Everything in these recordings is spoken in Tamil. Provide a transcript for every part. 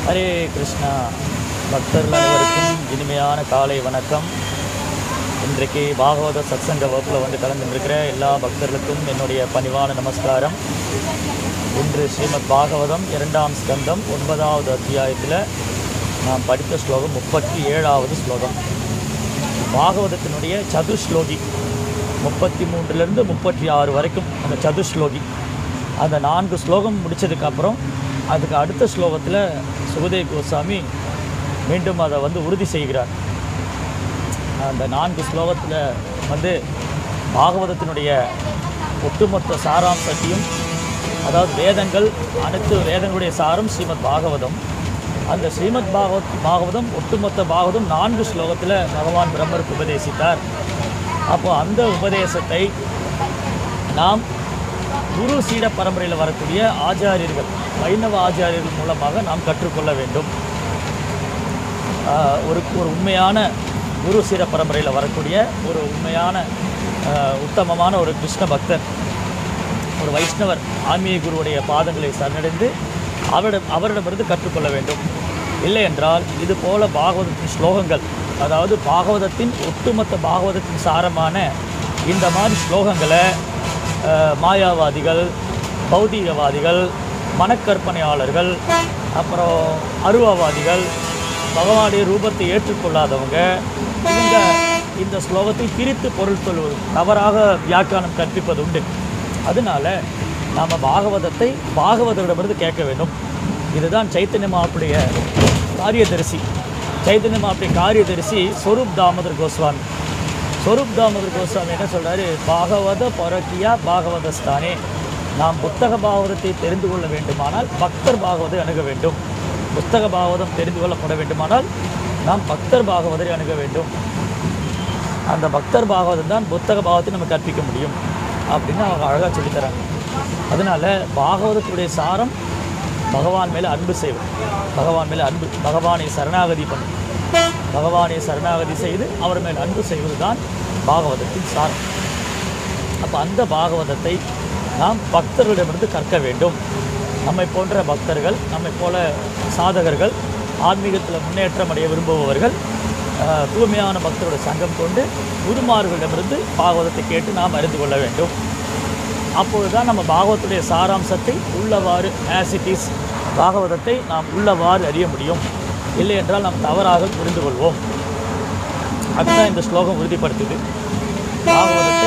ஹரே கிருஷ்ணா பக்தர்கள் அனைவருக்கும் இனிமையான காலை வணக்கம் இன்றைக்கு பாகவத சத்சங்க வகுப்பில் வந்து கலந்துருக்கிற எல்லா பக்தர்களுக்கும் என்னுடைய பணிவான நமஸ்காரம் இன்று ஸ்ரீமத் பாகவதம் இரண்டாம் ஸ்கந்தம் ஒன்பதாவது அத்தியாயத்தில் நாம் படித்த ஸ்லோகம் முப்பத்தி ஏழாவது ஸ்லோகம் பாகவதத்தினுடைய சதுஸ்லோகி முப்பத்தி மூன்றுலேருந்து முப்பத்தி ஆறு வரைக்கும் அந்த சதுஸ்லோகி அந்த நான்கு ஸ்லோகம் முடித்ததுக்கப்புறம் அதுக்கு அடுத்த ஸ்லோகத்தில் சுகதேவ் கோஸ்வாமி மீண்டும் அதை வந்து உறுதி செய்கிறார் அந்த நான்கு ஸ்லோகத்தில் வந்து பாகவதத்தினுடைய ஒட்டுமொத்த சாராம்சத்தையும் அதாவது வேதங்கள் அனைத்து வேதங்களுடைய சாரம் ஸ்ரீமத் பாகவதம் அந்த ஸ்ரீமத் பாகவத் பாகவதம் ஒட்டுமொத்த பாகவதம் நான்கு ஸ்லோகத்தில் பகவான் பிரம்மருக்கு உபதேசித்தார் அப்போ அந்த உபதேசத்தை நாம் குரு சீட பரம்பரையில் வரக்கூடிய ஆச்சாரியர்கள் வைணவ ஆச்சாரியர்கள் மூலமாக நாம் கற்றுக்கொள்ள வேண்டும் ஆஹ் ஒரு ஒரு உண்மையான குரு சீட பரம்பரையில் வரக்கூடிய ஒரு உண்மையான ஆஹ் உத்தமமான ஒரு கிருஷ்ண பக்தர் ஒரு வைஷ்ணவர் ஆன்மீக குருவுடைய பாதங்களை சரணடைந்து அவரிடம் அவரிடமிருந்து கற்றுக்கொள்ள வேண்டும் இல்லை என்றால் இது போல பாகவதத்தின் ஸ்லோகங்கள் அதாவது பாகவதத்தின் ஒட்டுமொத்த பாகவதத்தின் சாரமான இந்த மாதிரி ஸ்லோகங்களை ஆஹ், மாயாவாதிகள் பௌதீகவாதிகள் மனக்கற்பனையாளர்கள் அப்புறம் அருவவாதிகள் பகவானுடைய ரூபத்தை ஏற்றுக்கொள்ளாதவங்க இந்த இந்த ஸ்லோகத்தை பிரித்து பொருள் சொல்வது தவறாக வியாக்கியானம் கற்பிப்பது உண்டு அதனால நாம் பாகவதத்தை பாகவதரிடமிருந்து கேட்க வேண்டும் இதுதான் சைத்தன்ய மாவுடைய காரியதரிசி சைத்தன்ய மாவுடைய காரியதரிசி ஸ்வரூப் தாமோதர் கோஸ்வாமி ஸ்வரூப் தாமோதர் கோஸ்வாமி என்ன சொல்றாரு பாகவத பரக்கியா பாகவதஸ்தானே நாம் புத்தக பாகவதத்தை தெரிந்து கொள்ள வேண்டுமானால் பக்தர் பாகவதை அணுக வேண்டும் புத்தக பாகவதம் தெரிந்து கொள்ளப்பட வேண்டுமானால் நாம் பக்தர் பாகவதை அணுக வேண்டும் அந்த பக்தர் பாகவதம் தான் புத்தக பாகவத்தை நம்ம கற்பிக்க முடியும் அப்படின்னு அவங்க அழகாக சொல்லித்தராங்க அதனால பாகவதத்துடைய சாரம் பகவான் மேலே அன்பு செய்வது பகவான் மேலே அன்பு பகவானை சரணாகதி பண்ணு பகவானை சரணாகதி செய்து அவர் மேல் அன்பு செய்வது தான் பாகவதத்தின் சாரம் அப்போ அந்த பாகவதத்தை நாம் பக்தர்களிடமிருந்து கற்க வேண்டும் நம்மை போன்ற பக்தர்கள் நம்மை போல சாதகர்கள் ஆன்மீகத்தில் முன்னேற்றம் அடைய விரும்புபவர்கள் ஆஹ், தூய்மையான பக்தரோட சங்கம் கொண்டு குருமார்களிடமிருந்து பாகவதத்தை கேட்டு நாம் அறிந்து கொள்ள வேண்டும் அப்பொழுது தான் நம்ம பாகவத்துடைய சாராம்சத்தை உள்ளவாறு ஆசிட்டிஸ் பாகவதத்தை நாம் உள்ளவாறு அறிய முடியும் இல்லை என்றால் நாம் தவறாக புரிந்து கொள்வோம் அதுதான் இந்த ஸ்லோகம் உறுதிப்படுத்துது பாகவதத்தை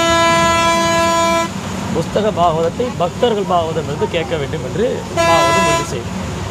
புஸ்தக பாகவதத்தை பக்தர்கள் பாகவதமிருந்து கேட்க வேண்டும் என்று பாகவதம் உறுதி செய்யும்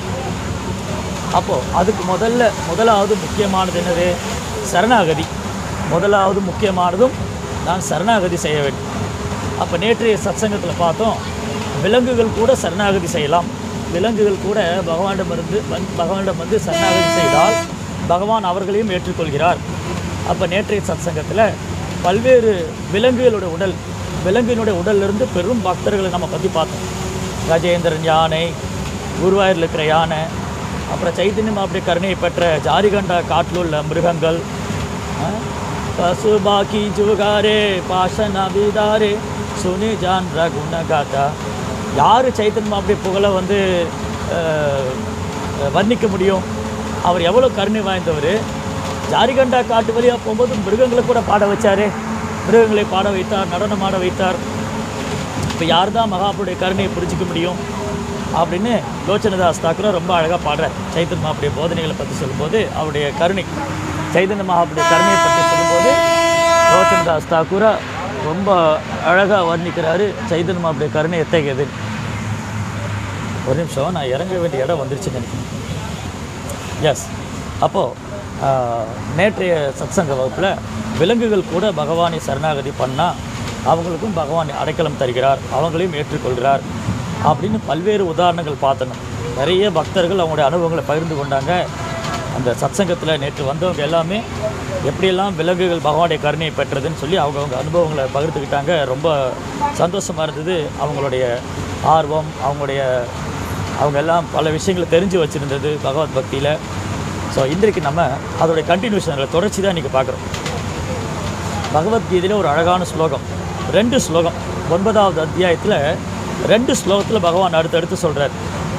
அப்போ அதுக்கு முதல்ல முதலாவது முக்கியமானது என்னது சரணாகதி முதலாவது முக்கியமானதும் நான் சரணாகதி செய்ய வேண்டும் அப்போ நேற்றைய சத்சங்கத்தில் பார்த்தோம் விலங்குகள் கூட சரணாகதி செய்யலாம் விலங்குகள் கூட பகவானிடமிருந்து வந்து பகவானிடம் வந்து சரணாகதி செய்தால் பகவான் அவர்களையும் ஏற்றுக்கொள்கிறார் அப்போ நேற்றைய சத்சங்கத்தில் பல்வேறு விலங்குகளோட உடல் விலங்கினுடைய உடல்லிருந்து பெரும் பக்தர்களை நம்ம பற்றி பார்த்தோம் கஜேந்திரன் யானை குருவாயூரில் இருக்கிற யானை அப்புறம் சைத்தன்யம் அப்படி கருணையை பெற்ற ஜாரிகண்டா காட்டில் உள்ள மிருகங்கள் ஆ? பசு பாக்கி ஜுகாரே பாஷன் அபிதாரே சுனி ஜான் ரகுண காட்டா யார் சைத்தன்யம் அப்படி புகழை வந்து அஹ், வர்ணிக்க முடியும் அவர் எவ்வளோ கருணை வாய்ந்தவர் ஜாரிகண்டா காட்டு வழியாக போகும்போது மிருகங்களை கூட பாட வச்சாரு மிருகங்களை பாட வைத்தார் நடனம் ஆட வைத்தார் இப்போ யார் தான் மகாபுருடைய கருணையை புரிஞ்சிக்க முடியும் அப்படின்னு லோச்சனதாஸ் தாக்கூர் ரொம்ப அழகாக பாடுறார் சைத்தன்ய மகாபுடைய போதனைகளை பற்றி சொல்லும்போது அவருடைய கருணை சைதன்ய மகாபுடைய கருணையை பற்றி சொல்லும்போது லோச்சனதாஸ் தாக்கூரா ரொம்ப அழகாக வர்ணிக்கிறாரு சைதன்ய மகாபுடைய கருணை எத்தகையது ஒரு நிமிஷம் நான் இறங்க வேண்டிய இடம் வந்துருச்சுன்னு நினைக்கிறேன் எஸ் அப்போது நேற்றைய சத்சங்க வகுப்பில் விலங்குகள் கூட பகவானை சரணாகதி பண்ணால் அவங்களுக்கும் பகவான் அடைக்கலம் தருகிறார் அவங்களையும் ஏற்றுக்கொள்கிறார் அப்படின்னு பல்வேறு உதாரணங்கள் பார்த்தணும் நிறைய பக்தர்கள் அவங்களுடைய அனுபவங்களை பகிர்ந்து கொண்டாங்க அந்த சத்சங்கத்தில் நேற்று வந்தவங்க எல்லாமே எப்படியெல்லாம் விலங்குகள் பகவானுடைய கருணையை பெற்றதுன்னு சொல்லி அவங்கவுங்க அனுபவங்களை பகிர்ந்துக்கிட்டாங்க ரொம்ப சந்தோஷமாக இருந்தது அவங்களுடைய ஆர்வம் அவங்களுடைய அவங்க எல்லாம் பல விஷயங்களை தெரிஞ்சு வச்சுருந்தது பகவத் பக்தியில் ஸோ இன்றைக்கு நம்ம அதோடைய கண்டினியூஷனில் தொடர்ச்சி தான் இன்றைக்கி பார்க்குறோம் பகவத்கீதையில் ஒரு அழகான ஸ்லோகம் ரெண்டு ஸ்லோகம் ஒன்பதாவது அத்தியாயத்தில் ரெண்டு ஸ்லோகத்தில் பகவான் அடுத்தடுத்து சொல்கிறார்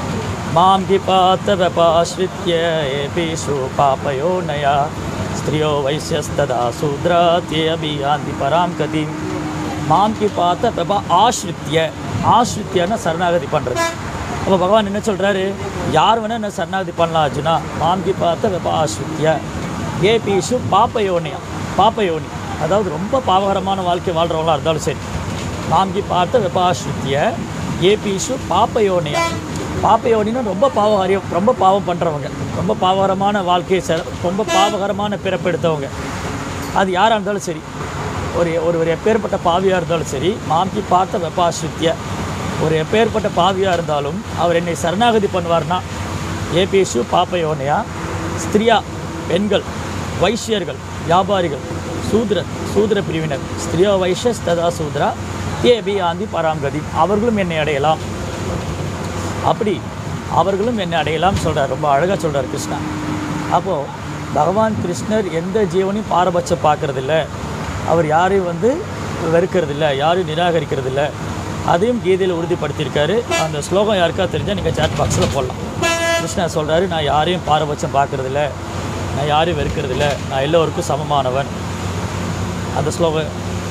மாம் கிபாத்த வெபாஸ்வித்ய ஏபிஷு பாபயோனயா ஸ்திரியோ வைசியஸ்ததா சூத்ரா தே அபியாந்தி பராம் கதி மாம் கிபாத்த வெபா ஆஸ்ரித்ய ஆஸ்ரித்யன்னா சரணாகதி பண்ணுறது அப்போ பகவான் என்ன சொல்கிறாரு யார் வேணால் என்ன சரணாகதி பண்ணலாம் அர்ஜுனா மாம் கிபாத்த வெபா ஆஸ்ரித்ய ஏபிஷு பாப்பயோனியா பாப்பயோனி அதாவது ரொம்ப பாவகரமான வாழ்க்கை வாழ்கிறவங்களா இருந்தாலும் சரி நாம்கி பார்த்த வெபாஸ்ருத்திய ஏபிஷு பாப்பயோனியா பாப்பயோனின்னா ரொம்ப பாவகாரியம் ரொம்ப பாவம் பண்ணுறவங்க ரொம்ப பாவகரமான வாழ்க்கையை செ ரொம்ப பாவகரமான பிறப்பெடுத்தவங்க அது யாராக இருந்தாலும் சரி ஒரு ஒரு ஒரு எப்பேற்பட்ட பாவியாக இருந்தாலும் சரி மாம்கி பார்த்த வெபாஸ்ருத்திய ஒரு எப்பேற்பட்ட பாவியாக இருந்தாலும் அவர் என்னை சரணாகதி பண்ணுவார்னா ஏபிஷு பாப்பயோனியா ஸ்திரியா பெண்கள் வைஷ்யர்கள் வியாபாரிகள் சூத்ர சூத்ர பிரிவினர் ஸ்திரியோ வைஷ்யஸ் ததா சூத்ரா தேபி ஆந்தி பராங்கதி அவர்களும் என்னை அடையலாம் அப்படி அவர்களும் என்னை அடையலாம் சொல்கிறார் ரொம்ப அழகாக சொல்கிறார் கிருஷ்ணா அப்போது பகவான் கிருஷ்ணர் எந்த ஜீவனையும் பாரபட்சம் பார்க்கறதில்ல அவர் யாரையும் வந்து வெறுக்கிறதில்ல யாரையும் நிராகரிக்கிறதில்ல அதையும் கீதையில் உறுதிப்படுத்தியிருக்காரு அந்த ஸ்லோகம் யாருக்கா தெரிஞ்சால் நீங்கள் சாட் பாக்ஸில் போடலாம் கிருஷ்ணா சொல்கிறாரு நான் யாரையும் பாரபட்சம் பார்க்கறதில்ல நான் யாரையும் வெறுக்கிறதில்ல நான் எல்லோருக்கும் சமமானவன் அந்த ஸ்லோகம்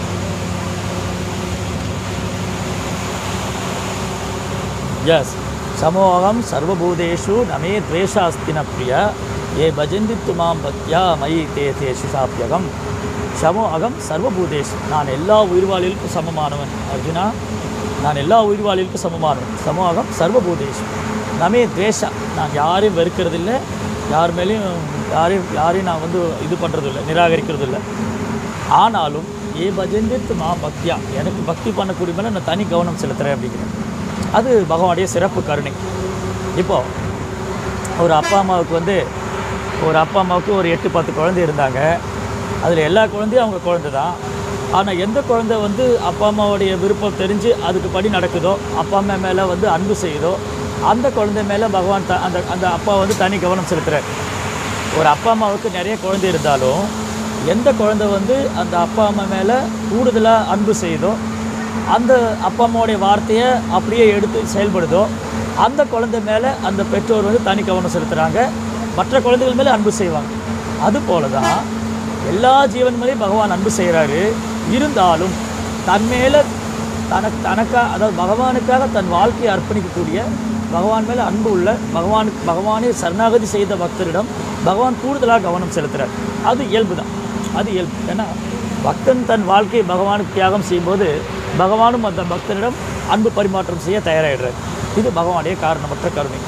எஸ் சமோகம் சர்வபூதேஷு நமே துவேஷாஸ்தி ந பிரிய ஏ பஜந்தி துமாம் பக்தியா மயி தே தேஷு சாப்பியகம் சமோ அகம் சர்வபூதேஷு நான் எல்லா உயிர்வாளிகளுக்கும் சமமானவன் அர்ஜுனா நான் எல்லா உயிர்வாளிகளுக்கும் சமமானவன் சமோ அகம் சர்வபூதேஷு நமே துவேஷா நான் யாரையும் வெறுக்கிறதில்ல யார் மேலேயும் யாரையும் யாரையும் நான் வந்து இது பண்ணுறதில்ல நிராகரிக்கிறதில்ல ஆனாலும் ஏ பஜந்தித்து மா பக்தியா எனக்கு பக்தி பண்ணக்கூடிய மேலே நான் தனி கவனம் செலுத்துகிறேன் அப்படிங்கிறேன் அது பகவானுடைய சிறப்பு கருணை இப்போ ஒரு அப்பா அம்மாவுக்கு வந்து ஒரு அப்பா அம்மாவுக்கு ஒரு எட்டு பத்து குழந்தை இருந்தாங்க அதில் எல்லா குழந்தையும் அவங்க குழந்தை தான் ஆனால் எந்த குழந்தை வந்து அப்பா அம்மாவுடைய விருப்பம் தெரிஞ்சு அதுக்கு படி நடக்குதோ அப்பா அம்மா மேலே வந்து அன்பு செய்யுதோ அந்த குழந்தை மேலே பகவான் த அந்த அந்த அப்பா வந்து தனி கவனம் செலுத்துகிறார் ஒரு அப்பா அம்மாவுக்கு நிறைய குழந்தை இருந்தாலும் எந்த குழந்தை வந்து அந்த அப்பா அம்மா மேலே கூடுதலாக அன்பு செய்யுதோ அந்த அப்பா அம்மாவுடைய வார்த்தையை அப்படியே எடுத்து செயல்படுதோ அந்த குழந்தை மேலே அந்த பெற்றோர் வந்து தனி கவனம் செலுத்துகிறாங்க மற்ற குழந்தைகள் மேலே அன்பு செய்வாங்க அதுபோல தான் எல்லா ஜீவன் மேலேயும் பகவான் அன்பு செய்கிறாரு இருந்தாலும் தன் மேலே தனக்கு தனக்காக அதாவது பகவானுக்காக தன் வாழ்க்கையை அர்ப்பணிக்கக்கூடிய பகவான் மேலே அன்பு உள்ள பகவானுக்கு பகவானை சரணாகதி செய்த பக்தரிடம் பகவான் கூடுதலாக கவனம் செலுத்துகிறார் அது இயல்பு தான் அது இயல்பு ஏன்னா பக்தன் தன் வாழ்க்கையை பகவானுக்கு தியாகம் செய்யும்போது பகவானும் அந்த பக்தனிடம் அன்பு பரிமாற்றம் செய்ய தயாராகிடுறார் இது பகவானுடைய காரணமற்ற கருணை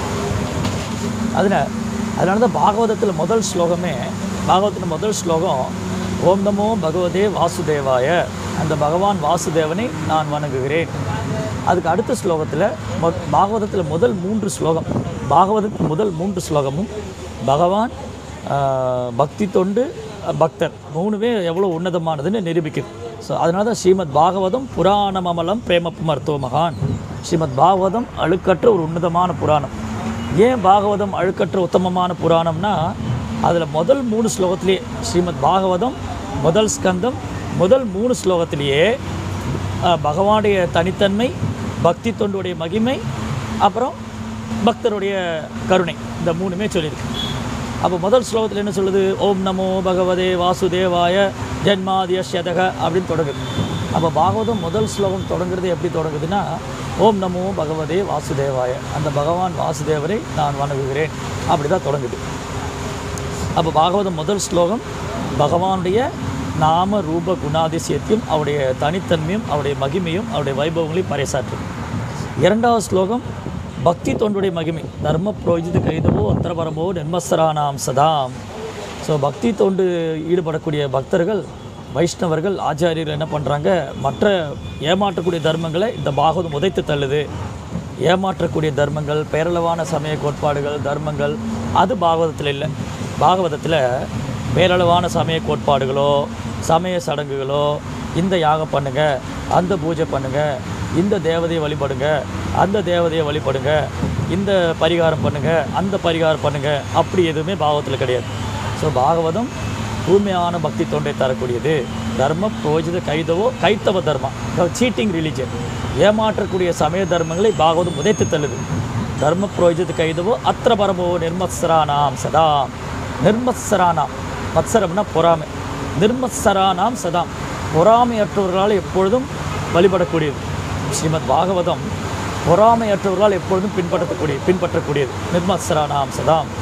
அதனால் அதனால தான் பாகவதத்தில் முதல் ஸ்லோகமே பாகவதத்தில் முதல் ஸ்லோகம் ஓம் நமோ பகவதே வாசுதேவாய அந்த பகவான் வாசுதேவனை நான் வணங்குகிறேன் அதுக்கு அடுத்த ஸ்லோகத்தில் மொ பாகவதத்தில் முதல் மூன்று ஸ்லோகம் பாகவதத்தின் முதல் மூன்று ஸ்லோகமும் பகவான் ஆஹ், பக்தி தொண்டு அஹ், பக்தர் மூணுமே எவ்வளோ உன்னதமானதுன்னு நிரூபிக்குது ஸோ அதனால தான் ஸ்ரீமத் பாகவதம் புராணமமலம் பிரேம மருத்துவ மகான் ஸ்ரீமத் பாகவதம் அழுக்கற்ற ஒரு உன்னதமான புராணம் ஏன் பாகவதம் அழுக்கற்ற உத்தமமான புராணம்னா அதில் முதல் மூணு ஸ்லோகத்திலேயே ஸ்ரீமத் பாகவதம் முதல் ஸ்கந்தம் முதல் மூணு ஸ்லோகத்திலேயே அஹ், பகவானுடைய தனித்தன்மை பக்தி தொண்டுடைய மகிமை அப்புறம் பக்தருடைய கருணை இந்த மூணுமே சொல்லியிருக்கு அப்போ முதல் ஸ்லோகத்தில் என்ன சொல்லுது ஓம் நமோ பகவதே வாசுதேவாய ஜென்மாதிய சதக அப்படின்னு தொடங்குது அப்போ பாகவதம் முதல் ஸ்லோகம் தொடங்குறது எப்படி தொடங்குதுன்னா ஓம் நமோ பகவதே வாசுதேவாய அந்த பகவான் வாசுதேவரை நான் வணங்குகிறேன் அப்படி தான் தொடங்குது அப்போ பாகவதம் முதல் ஸ்லோகம் பகவானுடைய நாம ரூப குணாதிசயத்தையும் அவருடைய தனித்தன்மையும் அவருடைய மகிமையும் அவருடைய வைபவங்களையும் பறைசாற்றும் இரண்டாவது ஸ்லோகம் பக்தி தொண்டுடைய மகிமை தர்ம புரோஜித கைதவோ அத்தரபரமோ நென்மஸ்தரானாம் சதாம் ஸோ பக்தி தொண்டு ஈடுபடக்கூடிய பக்தர்கள் வைஷ்ணவர்கள் ஆச்சாரியர்கள் என்ன பண்ணுறாங்க மற்ற ஏமாற்றக்கூடிய தர்மங்களை இந்த பாகவதம் உதைத்து தள்ளுது ஏமாற்றக்கூடிய தர்மங்கள் பேரளவான சமய கோட்பாடுகள் தர்மங்கள் அது பாகவதத்தில் இல்லை பாகவதத்தில் பேரளவான சமய கோட்பாடுகளோ சமய சடங்குகளோ இந்த யாகம் பண்ணுங்க அந்த பூஜை பண்ணுங்க இந்த தேவதையை வழிபடுங்க அந்த தேவதையை வழிபடுங்க இந்த பரிகாரம் பண்ணுங்க அந்த பரிகாரம் பண்ணுங்க அப்படி எதுவுமே பாகவதத்தில் கிடையாது ஸோ பாகவதம் தூய்மையான பக்தி தொண்டை தரக்கூடியது தர்ம புரோஜித கைதவோ கைத்தவ தர்மா சீட்டிங் ரிலிஜன் ஏமாற்றக்கூடிய சமய தர்மங்களை பாகவதம் உதைத்து தள்ளுது தர்ம புரோஜித கைதவோ அத்திர பரமோ நிர்மத்சரானாம் சதா நிர்மத்சரானாம் மத்சரம்னா பொறாமை நிர்மத்சரானாம் சதாம் பொறாமையற்றவர்களால் எப்பொழுதும் வழிபடக்கூடியது ஸ்ரீமத் பாகவதம் பொறாமையற்றவர்களால் எப்பொழுதும் பின்பற்றக்கூடிய பின்பற்றக்கூடியது நிர்மத்சரானாம் சதாம்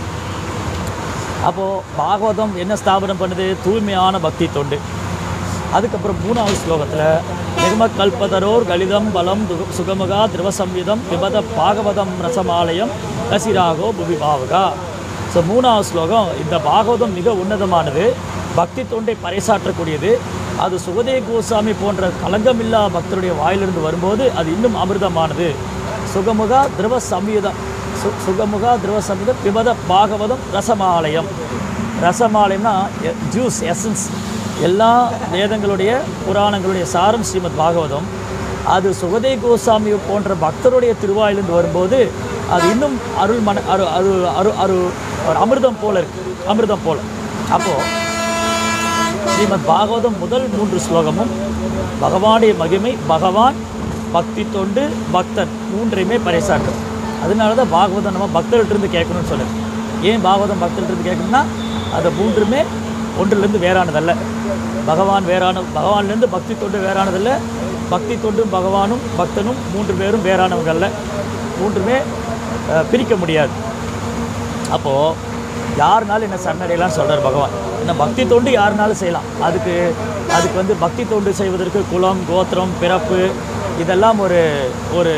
அப்போது பாகவதம் என்ன ஸ்தாபனம் பண்ணுது தூய்மையான பக்தி தொண்டு அதுக்கப்புறம் மூணாவது ஸ்லோகத்தில் நிர்ம கல்பதரோர் கலிதம் பலம் துக- சுகமுகா திருவசம்யுதம் விபத பாகவதம் ரசமாலயம் ரசிராகோ புவி பாவகா ஸோ மூணாவது ஸ்லோகம் இந்த பாகவதம் மிக உன்னதமானது பக்தி தொண்டை பறைசாற்றக்கூடியது அது சுகதே கோசாமி போன்ற கலங்கமில்லா பக்தருடைய வாயிலிருந்து வரும்போது அது இன்னும் அமிர்தமானது சுகமுகா திரவ சம்யுதம் சு சுகமுகா திரவ சம்யுதம் விபத பாகவதம் ரசமாலயம் ரசமாலயம்னா ஜூஸ் எசன்ஸ் எல்லா வேதங்களுடைய புராணங்களுடைய சாரம் ஸ்ரீமத் பாகவதம் அது சுகதே கோசாமி போன்ற பக்தருடைய திருவாயிலிருந்து வரும்போது அது இன்னும் அருள் மன அரு அரு அரு அரு ஒரு அமிர்தம் போல இருக்கு அமிர்தம் போல அப்போது ஸ்ரீமத் பாகவதம் முதல் மூன்று ஸ்லோகமும் பகவானுடைய மகிமை பகவான் பக்தி தொண்டு பக்தன் மூன்றையுமே பறைசாற்றும் அதனால தான் பாகவதம் நம்ம பக்தர்கிட்டருந்து கேட்கணும்னு சொல்லுது ஏன் பாகவதம் பக்தர்கிட்டருந்து கேட்கணும்னா அது மூன்றுமே ஒன்றிலிருந்து வேறானதல்ல பகவான் வேறான பகவான்லேருந்து பக்தி தொண்டு வேறானதல்ல பக்தி தொண்டும் பகவானும் பக்தனும் மூன்று பேரும் வேறானவங்க அல்ல மூன்றுமே அஹ், பிரிக்க முடியாது அப்போது யாருனாலும் என்ன சரணடையலாம் சொல்கிறார் பகவான் என்ன பக்தி தொண்டு யாருனாலும் செய்யலாம் அதுக்கு அதுக்கு வந்து பக்தி தொண்டு செய்வதற்கு குலம் கோத்திரம் பிறப்பு இதெல்லாம் ஒரு ஒரு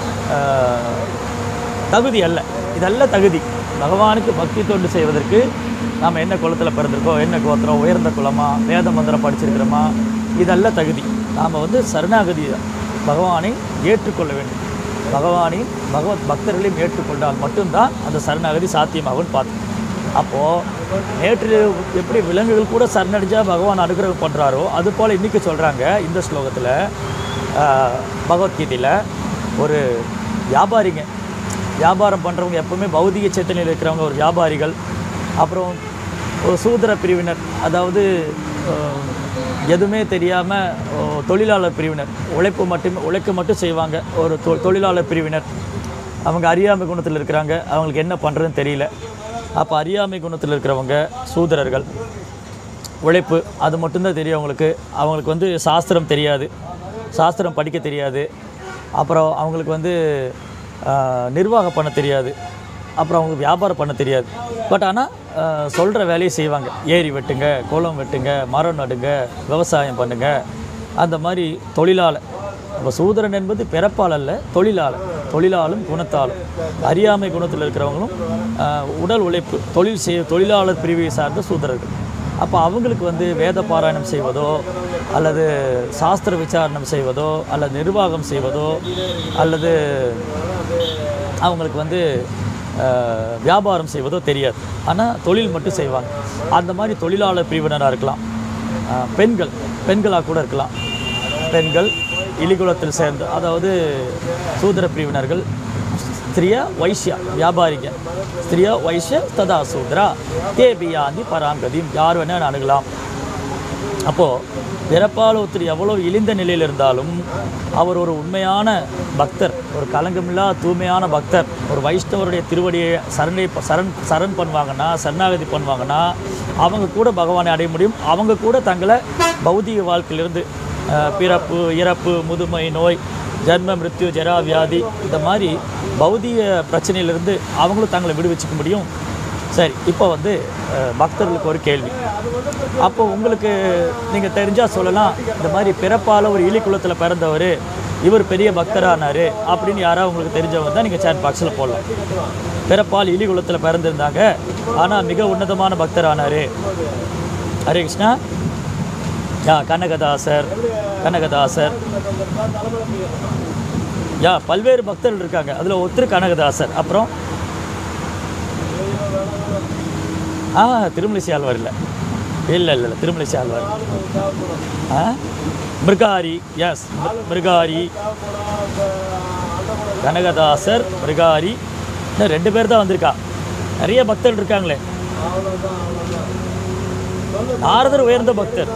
ஆஹ், தகுதி அல்ல இதெல்லாம் தகுதி பகவானுக்கு பக்தி தொண்டு செய்வதற்கு நாம் என்ன குலத்தில் பிறந்திருக்கோம் என்ன கோத்திரம் உயர்ந்த குலமா வேத மந்திரம் படிச்சிருக்கிறோமா இதெல்லாம் தகுதி நாம் வந்து சரணாகதி பகவானை ஏற்றுக்கொள்ள வேண்டும் பகவானை பகவத் பக்தர்களையும் ஏற்றுக்கொண்டால் மட்டும்தான் அந்த சரணாகதி சாத்தியமாகும்னு பார்த்தோம் அப்போது நேற்று எப்படி விலங்குகள் கூட சரணடைஞ்சா பகவான் அனுகிரகம் பண்ணுறாரோ அது போல் இன்றைக்கி சொல்கிறாங்க இந்த ஸ்லோகத்தில் பகவத்கீதையில் ஒரு வியாபாரிங்க வியாபாரம் பண்ணுறவங்க எப்பவுமே பௌதிக சேத்தனையில் இருக்கிறவங்க ஒரு வியாபாரிகள் அப்புறம் ஒரு சூத்திர பிரிவினர் அதாவது அஹ், எதுவுமே தெரியாமல் தொழிலாளர் பிரிவினர் உழைப்பு மட்டுமே உழைக்க மட்டும் செய்வாங்க ஒரு தொ தொழிலாளர் பிரிவினர் அவங்க அறியாமை குணத்தில் இருக்கிறாங்க அவங்களுக்கு என்ன பண்ணுறதுன்னு தெரியல அப்போ அறியாமை குணத்தில் இருக்கிறவங்க சூத்திரர்கள் உழைப்பு அது மட்டும்தான் தெரியும் அவங்களுக்கு அவங்களுக்கு வந்து சாஸ்திரம் தெரியாது சாஸ்திரம் படிக்க தெரியாது அப்புறம் அவங்களுக்கு வந்து ஆஹ், நிர்வாகம் பண்ண தெரியாது அப்புறம் அவங்களுக்கு வியாபாரம் பண்ண தெரியாது பட் ஆனால் சொல்கிற வேலையை செய்வாங்க ஏரி வெட்டுங்க குளம் வெட்டுங்க மரம் நடுங்க விவசாயம் பண்ணுங்க அந்த மாதிரி தொழிலாளர் அப்போ சூதரன் என்பது பிறப்பால் அல்ல தொழிலாளர் தொழிலாளும் குணத்தாலும் அறியாமை குணத்தில் இருக்கிறவங்களும் ஆஹ், உடல் உழைப்பு தொழில் செய்ய தொழிலாளர் பிரிவை சார்ந்த சூதரர்கள் அப்போ அவங்களுக்கு வந்து வேத பாராயணம் செய்வதோ அல்லது சாஸ்திர விசாரணம் செய்வதோ அல்லது நிர்வாகம் செய்வதோ அல்லது அவங்களுக்கு வந்து அஹ், வியாபாரம் செய்வதோ தெரியாது ஆனால் தொழில் மட்டும் செய்வாங்க அந்த மாதிரி தொழிலாளர் பிரிவினராக இருக்கலாம் அஹ், பெண்கள் பெண்களாக கூட இருக்கலாம் பெண்கள் இலிகுலத்தில் சேர்ந்து அதாவது சூத்திர பிரிவினர்கள் ஸ்திரியா வைஷ்யா வியாபாரிங்க ஸ்திரியா வைஷ்ய ததா சூத்ரா தேபியாந்தி பராங்கதியும் யார் வேணால் அணுகலாம் அப்போது பிறப்பால் ஒருத்தர் எவ்வளோ இழிந்த நிலையில் இருந்தாலும் அவர் ஒரு உண்மையான பக்தர் ஒரு கலங்கமில்லா தூய்மையான பக்தர் ஒரு வைஷ்ணவருடைய திருவடியை சரணை சரண் சரண் பண்ணுவாங்கன்னா சரணாகதி பண்ணுவாங்கன்னா அவங்க கூட பகவானை அடைய முடியும் அவங்க கூட தங்களை பௌதிக வாழ்க்கையிலிருந்து அஹ், பிறப்பு இறப்பு முதுமை நோய் ஜன்ம மிருத்யு ஜரா வியாதி இந்த மாதிரி பௌதிக பிரச்சனையிலிருந்து அவங்களும் தங்களை விடுவிச்சுக்க முடியும் சரி இப்போ வந்து அஹ், பக்தர்களுக்கு ஒரு கேள்வி அப்போ உங்களுக்கு நீங்கள் தெரிஞ்சால் சொல்லலாம் இந்த மாதிரி பிறப்பால் ஒரு இலி குலத்தில் பிறந்தவர் இவர் பெரிய பக்தரானார் அப்படின்னு யாராவது உங்களுக்கு தெரிஞ்சவங்க தான் நீங்கள் சேட் பாக்ஸில் போடலாம் பிறப்பால் இலி குலத்தில் பிறந்திருந்தாங்க ஆனால் மிக உன்னதமான பக்தரானார் ஹரே கிருஷ்ணா யா கனகதாசர் கனகதாசர் யா பல்வேறு பக்தர்கள் இருக்காங்க அதில் ஒருத்தர் கனகதாசர் அப்புறம் ஆ திருமலிசை ஆழ்வார் இல்லை இல்லை இல்லை இல்லை திருமலிசை ஆழ்வார் ஆ மிருகாரி எஸ் மிருகாரி கனகதாசர் மிருகாரி இன்னும் ரெண்டு பேர் தான் வந்திருக்கா நிறைய பக்தர்கள் இருக்காங்களே நாரதர் உயர்ந்த பக்தர்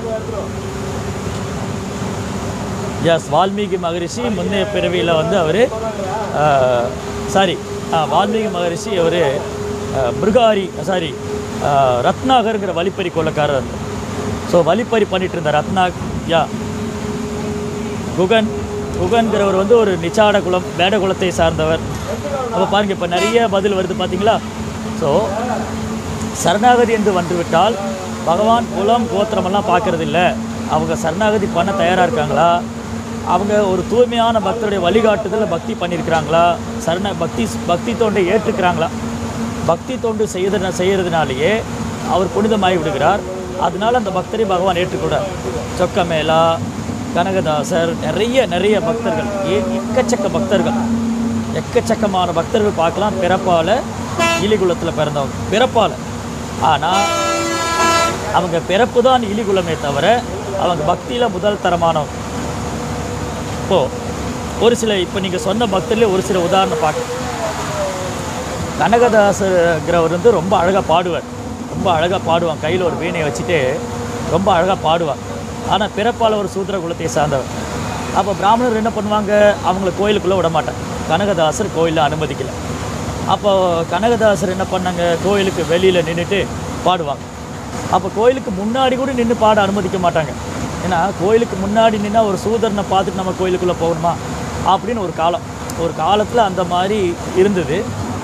எஸ் வால்மீகி மகரிஷி முந்தைய பிறவியில் வந்து அவர் சாரி வால்மீகி மகரிஷி அவர் மிருகாரி சாரி ரத்னாகருங்கிற வழிப்பறி கொள்ளக்காரர் இருந்தார் ஸோ வழிப்பறி பண்ணிட்டு இருந்த ரத்னா யா குகன் குகன்கிறவர் வந்து ஒரு நிச்சாட குலம் வேட குலத்தை சார்ந்தவர் அப்போ பாருங்க இப்போ நிறைய பதில் வருது பார்த்தீங்களா ஸோ சரணாகதி என்று வந்துவிட்டால் பகவான் குலம் கோத்திரமெல்லாம் பார்க்கறது இல்ல அவங்க சரணாகதி பண்ண தயாராக இருக்காங்களா அவங்க ஒரு தூய்மையான பக்தருடைய வழிகாட்டுதலில் பக்தி பண்ணியிருக்கிறாங்களா சரண பக்தி பக்தி தொண்டை ஏற்றுக்கிறாங்களா பக்தி தொண்டு செய்யறது செய்யறதுனாலேயே அவர் புனிதமாகி விடுகிறார் அதனால அந்த பக்தரை பகவான் ஏற்றுக்கூடார் சொக்கமேளா கனகதாசர் நிறைய நிறைய பக்தர்கள் ஏ எக்கச்சக்க பக்தர்கள் எக்கச்சக்கமான பக்தர்கள் பார்க்கலாம் பிறப்பால இலிகுலத்தில் பிறந்தவங்க பிறப்பால ஆனால் அவங்க பிறப்பு தான் இலிகுலமே தவிர அவங்க பக்தியில் முதல் தரமானவங்க இப்போ ஒரு சில இப்போ நீங்கள் சொன்ன பக்தர்லேயே ஒரு சில உதாரணம் பார்க்க கனகதாசருங்கிறவர் வந்து ரொம்ப அழகாக பாடுவார் ரொம்ப அழகாக பாடுவான் கையில் ஒரு வீணையை வச்சுட்டு ரொம்ப அழகாக பாடுவார் ஆனால் பிறப்பால் ஒரு சூத்திர குலத்தை சார்ந்தவர் அப்போ பிராமணர் என்ன பண்ணுவாங்க அவங்கள கோயிலுக்குள்ளே விட மாட்டாங்க கனகதாசர் கோயிலில் அனுமதிக்கல அப்போ கனகதாசர் என்ன பண்ணாங்க கோயிலுக்கு வெளியில் நின்றுட்டு பாடுவாங்க அப்போ கோயிலுக்கு முன்னாடி கூட நின்று பாட அனுமதிக்க மாட்டாங்க ஏன்னா கோயிலுக்கு முன்னாடி நின்னா ஒரு சூதரனை பார்த்துட்டு நம்ம கோயிலுக்குள்ளே போகணுமா அப்படின்னு ஒரு காலம் ஒரு காலத்தில் அந்த மாதிரி இருந்தது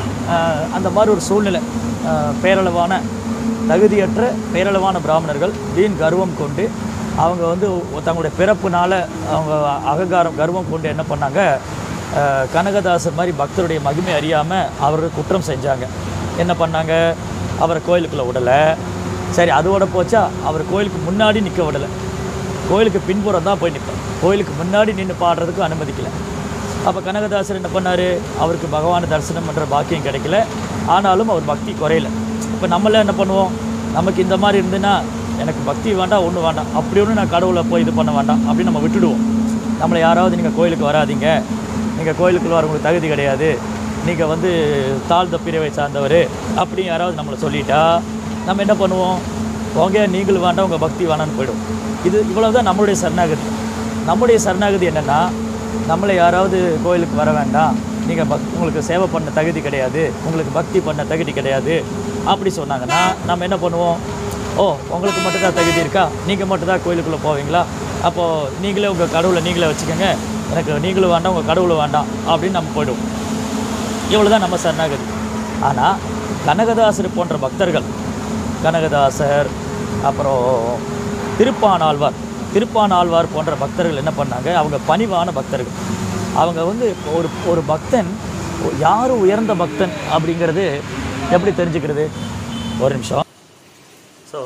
ஆஹ் அந்த மாதிரி ஒரு சூழ்நிலை ஆஹ் பேரளவான தகுதியற்ற பேரளவான பிராமணர்கள் வீண் கர்வம் கொண்டு அவங்க வந்து தங்களுடைய பிறப்புனால அவங்க அகங்காரம் கர்வம் கொண்டு என்ன பண்ணாங்க ஆஹ் கனகதாசர் மாதிரி பக்தருடைய மகிமை அறியாமல் அவர்கள் குற்றம் செஞ்சாங்க என்ன பண்ணாங்க அவரை கோயிலுக்குள்ளே விடலை சரி அதோட போச்சா அவர் கோயிலுக்கு முன்னாடி நிற்க விடலை கோயிலுக்கு பின்புறம் தான் போய் நிற்பார் கோயிலுக்கு முன்னாடி நின்று பாடுறதுக்கும் அனுமதிக்கல அப்போ கனகதாசர் என்ன பண்ணார் அவருக்கு பகவானை தரிசனம் பண்ணுற பாக்கியம் கிடைக்கல ஆனாலும் அவர் பக்தி குறையல இப்போ நம்மள என்ன பண்ணுவோம் நமக்கு இந்த மாதிரி இருந்துன்னா எனக்கு பக்தி வேண்டாம் ஒன்றும் வேண்டாம் அப்படி ஒன்றும் நான் கடவுளை போய் இது பண்ண வேண்டாம் அப்படின்னு நம்ம விட்டுடுவோம் நம்மளை யாராவது நீங்கள் கோயிலுக்கு வராதீங்க நீங்கள் கோயிலுக்குள்ள வர உங்களுக்கு தகுதி கிடையாது நீங்கள் வந்து தாழ்ந்த பிரிவை சார்ந்தவர் அப்படி யாராவது நம்மளை சொல்லிட்டா நம்ம என்ன பண்ணுவோம் போங்க நீங்கள் வேண்டாம் உங்கள் பக்தி வேணான்னு போயிடும் இது இவ்வளவு தான் நம்மளுடைய சரணாகதி நம்முடைய சரணாகதி என்னென்னா நம்மளை யாராவது கோயிலுக்கு வர வேண்டாம் நீங்கள் பக் உங்களுக்கு சேவை பண்ண தகுதி கிடையாது உங்களுக்கு பக்தி பண்ண தகுதி கிடையாது அப்படி சொன்னாங்கன்னா நம்ம என்ன பண்ணுவோம் ஓ உங்களுக்கு மட்டும்தான் தகுதி இருக்கா நீங்கள் மட்டும்தான் கோயிலுக்குள்ளே போவீங்களா அப்போது நீங்களே உங்கள் கடவுளை நீங்களே வச்சுக்கோங்க எனக்கு நீங்களும் வேண்டாம் உங்கள் கடவுளும் வேண்டாம் அப்படின்னு நம்ம போயிடுவோம் இவ்வளோ தான் நம்ம சரணாகதி ஆனால் கனகதாசர் போன்ற பக்தர்கள் கனகதாசர் அப்புறம் திருப்பானாழ்வார் திருப்பானாழ்வார் போன்ற பக்தர்கள் என்ன பண்ணாங்க அவங்க பணிவான பக்தர்கள் அவங்க வந்து ஒரு ஒரு பக்தன் யார் உயர்ந்த பக்தன் அப்படிங்கிறது எப்படி தெரிஞ்சுக்கிறது ஒரு நிமிஷம் ஸோ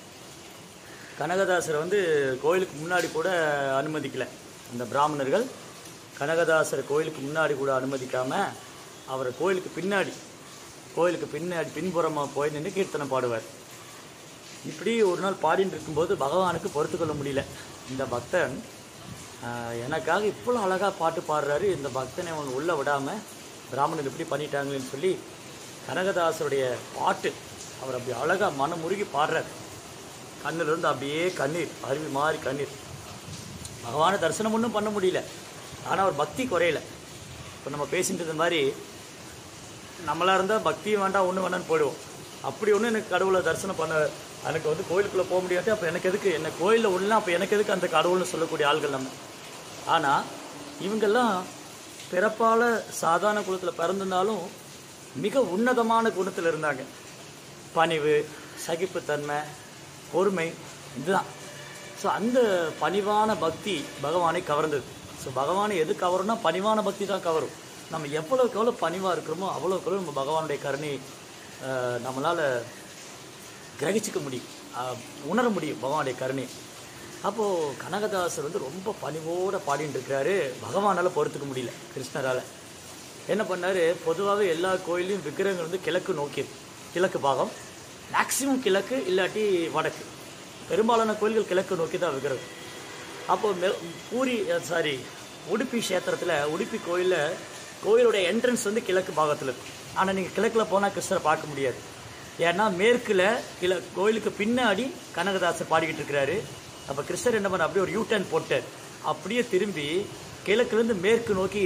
கனகதாசர் வந்து கோயிலுக்கு முன்னாடி கூட அனுமதிக்கல அந்த பிராமணர்கள் கனகதாசர் கோயிலுக்கு முன்னாடி கூட அனுமதிக்காமல் அவரை கோயிலுக்கு பின்னாடி கோயிலுக்கு பின்னாடி பின்புறமாக போய் நின்று கீர்த்தனை பாடுவார் இப்படி ஒரு நாள் பாடின்னு இருக்கும்போது பகவானுக்கு பொறுத்துக்கொள்ள முடியல இந்த பக்தன் ஆஹ், எனக்காக இவ்வளோ அழகாக பாட்டு பாடுறாரு இந்த பக்தனை அவங்க உள்ளே விடாமல் பிராமணர் இப்படி பண்ணிட்டாங்களேன்னு சொல்லி கனகதாசருடைய பாட்டு அவர் அப்படி அழகாக மனமுருகி பாடுறார் கண்ணிலிருந்து அப்படியே கண்ணீர் அருவி மாறி கண்ணீர் பகவானை தரிசனம் ஒன்றும் பண்ண முடியல ஆனால் அவர் பக்தி குறையல இப்போ நம்ம பேசிட்டு இருந்த மாதிரி நம்மளா இருந்தால் பக்தியும் வேண்டாம் ஒன்றும் வேண்டாம்னு போயிடுவோம் அப்படி ஒன்றும் எனக்கு கடவுளை தரிசனம் பண்ண எனக்கு வந்து கோயிலுக்குள்ளே போக முடியாது அப்போ எனக்கு எதுக்கு என்ன கோயிலில் ஒன்றுனா அப்போ எனக்கு எதுக்கு அந்த கடவுள்னு சொல்லக்கூடிய ஆள்கள் நம்ம ஆனால் இவங்கெல்லாம் பிறப்பால் சாதாரண குலத்தில் பிறந்திருந்தாலும் மிக உன்னதமான குணத்தில் இருந்தாங்க பணிவு சகிப்புத்தன்மை பொறுமை இதுதான் ஸோ அந்த பணிவான பக்தி பகவானை கவர்ந்தது ஸோ பகவானை எது கவரும்னா பணிவான பக்தி தான் கவரும் நம்ம எவ்வளோக்கு எவ்வளோ பணிவாக இருக்கிறோமோ அவ்வளோக்கு எவ்வளோ நம்ம பகவானுடைய கருணை நம்மளால் கிரகிச்சிக்க முடியும் ஆஹ் உணர முடியும் பகவானுடைய கருணை அப்போது கனகதாசர் வந்து ரொம்ப பணிவோடு பாடிட்டு இருக்கிறாரு பகவானால் பொறுத்துக்க முடியல கிருஷ்ணரால் என்ன பண்ணார் பொதுவாகவே எல்லா கோயிலையும் விக்கிரகங்கள் வந்து கிழக்கு நோக்கி கிழக்கு பாகம் மேக்சிமம் கிழக்கு இல்லாட்டி வடக்கு பெரும்பாலான கோயில்கள் கிழக்கு நோக்கி தான் விக்கிரகம் அப்போ மெ பூரி சாரி உடுப்பி க்ஷேத்திரத்தில் உடுப்பி கோயிலில் கோயிலுடைய என்ட்ரன்ஸ் வந்து கிழக்கு பாகத்தில் இருக்கு ஆனால் நீங்கள் கிழக்கில் போனால் கிருஷ்ணரை பார்க்க முடியாது ஏன்னா மேற்கில் கிழ கோயிலுக்கு பின்னாடி கனகதாசர் பாடிக்கிட்டு இருக்கிறாரு அப்போ கிருஷ்ணர் என்ன பண்ண அப்படியே ஒரு யூ டர்ன் போட்டார் அப்படியே திரும்பி கிழக்குலேருந்து மேற்கு நோக்கி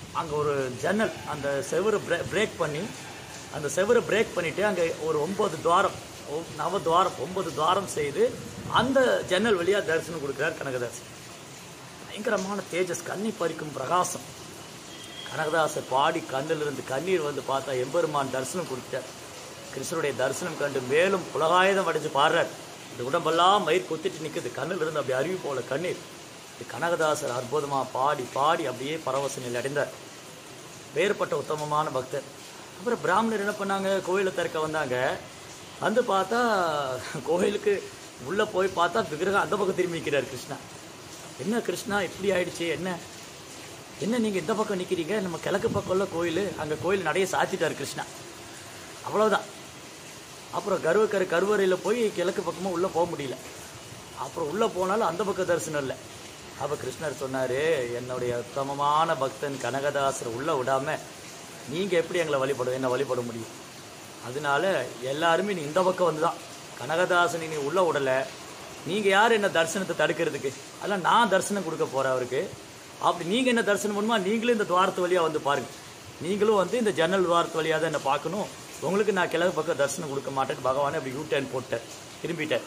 அங்கே ஒரு ஜன்னல் அந்த செவரு பிரே பிரேக் பண்ணி அந்த செவரை பிரேக் பண்ணிவிட்டு அங்கே ஒரு ஒம்பது துவாரம் ஒ- நவ துவாரம் ஒன்பது துவாரம் செய்து அந்த ஜன்னல் வழியாக தரிசனம் கொடுக்குறார் கனகதாசன் பயங்கரமான தேஜஸ் கண்ணி பறிக்கும் பிரகாசம் கனகதாசர் பாடி கண்ணிலிருந்து கண்ணீர் வந்து பார்த்தா எம்பெருமான் தரிசனம் கொடுத்தார் கிருஷ்ணருடைய தரிசனம் கண்டு மேலும் புலகாயுதம் அடைஞ்சு பாடுறார் இந்த உடம்பெல்லாம் மயிர் கொத்திட்டு நிற்குது கண்ணில் இருந்து அப்படி அருவி போல கண்ணீர் இது கனகதாசர் அற்புதமாக பாடி பாடி அப்படியே பரவச நிலை அடைந்தார் வேறுபட்ட உத்தமமான பக்தர் அப்புறம் பிராமணர் என்ன பண்ணாங்க கோயிலை திறக்க வந்தாங்க வந்து பார்த்தா கோயிலுக்கு உள்ளே போய் பார்த்தா விக்கிரகம் அந்த பக்கம் திரும்பி நிற்கிறார் கிருஷ்ணா என்ன கிருஷ்ணா இப்படி ஆயிடுச்சு என்ன என்ன நீங்கள் இந்த பக்கம் நிற்கிறீங்க நம்ம கிழக்கு பக்கம்ல கோயில் அங்கே கோயில் நடைய சாத்திட்டார் கிருஷ்ணா அவ்வளோதான் அப்புறம் கருவக்கரை கருவறையில் போய் கிழக்கு பக்கமாக உள்ளே போக முடியல அப்புறம் உள்ளே போனாலும் அந்த பக்கம் தரிசனம் இல்லை அப்போ கிருஷ்ணர் சொன்னார் என்னுடைய உத்தமமான பக்தன் கனகதாசர் உள்ளே விடாம நீங்கள் எப்படி எங்களை வழிபடும் என்ன வழிபட முடியும் அதனால எல்லாருமே நீ இந்த பக்கம் வந்து தான் கனகதாசனை நீ உள்ளே விடலை நீங்கள் யார் என்ன தரிசனத்தை தடுக்கிறதுக்கு அதெல்லாம் நான் தரிசனம் கொடுக்க போகிறேன் அவருக்கு அப்படி நீங்கள் என்ன தரிசனம் பண்ணுமா நீங்களும் இந்த துவாரத்து வழியாக வந்து பாருங்கள் நீங்களும் வந்து இந்த ஜன்னல் துவாரத்து வழியாக தான் என்ன பார்க்கணும் உங்களுக்கு நான் கிழக்கு பக்கம் தரிசனம் கொடுக்க மாட்டேன்னு பகவானே அப்படி யூ டர்ன் போட்டார் திரும்பிட்டார்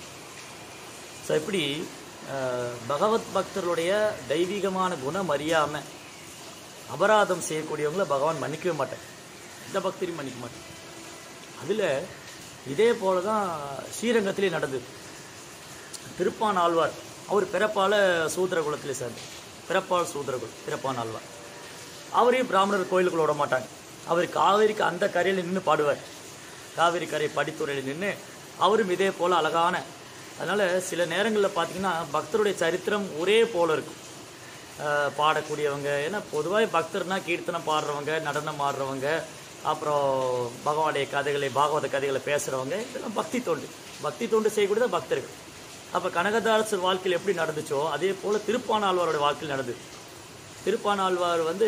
ஸோ இப்படி அஹ், பகவத் பக்தர்களுடைய தெய்வீகமான குணம் அறியாமல் அபராதம் செய்யக்கூடியவங்கள பகவான் மன்னிக்கவே மாட்டார் எந்த பக்தரையும் மன்னிக்க மாட்டார் அதில் இதே போல தான் ஸ்ரீரங்கத்திலே நடந்தது திருப்பான் ஆழ்வார் அவர் பிறப்பால சூத்திர குலத்திலே சேர்ந்தார் பிறப்பால் சூத்திரகுல் பிறப்பான் ஆழ்வார் அவரையும் பிராமணர் கோயிலுக்குள்ள விட மாட்டாங்க அவர் காவேரிக்கு அந்த கரையில் நின்று பாடுவார் காவேரி கரை படித்துறையில் நின்று அவரும் இதே போல் அழகான அதனால் சில நேரங்களில் பார்த்தீங்கன்னா பக்தருடைய சரித்திரம் ஒரே போல இருக்கும் அஹ் பாடக்கூடியவங்க ஏன்னா பொதுவாக பக்தர்னா கீர்த்தனம் பாடுறவங்க நடனம் ஆடுறவங்க அப்புறம் பகவானுடைய கதைகளை பாகவத கதைகளை பேசுகிறவங்க இதெல்லாம் பக்தி தொண்டு பக்தி தொண்டு செய்யக்கூடியது பக்தர்கள் அப்போ கனகதாசர் வாழ்க்கையில் எப்படி நடந்துச்சோ அதே போல் திருப்பானாழ்வாரோட வாழ்க்கையில் நடந்தது திருப்பானாழ்வார் வந்து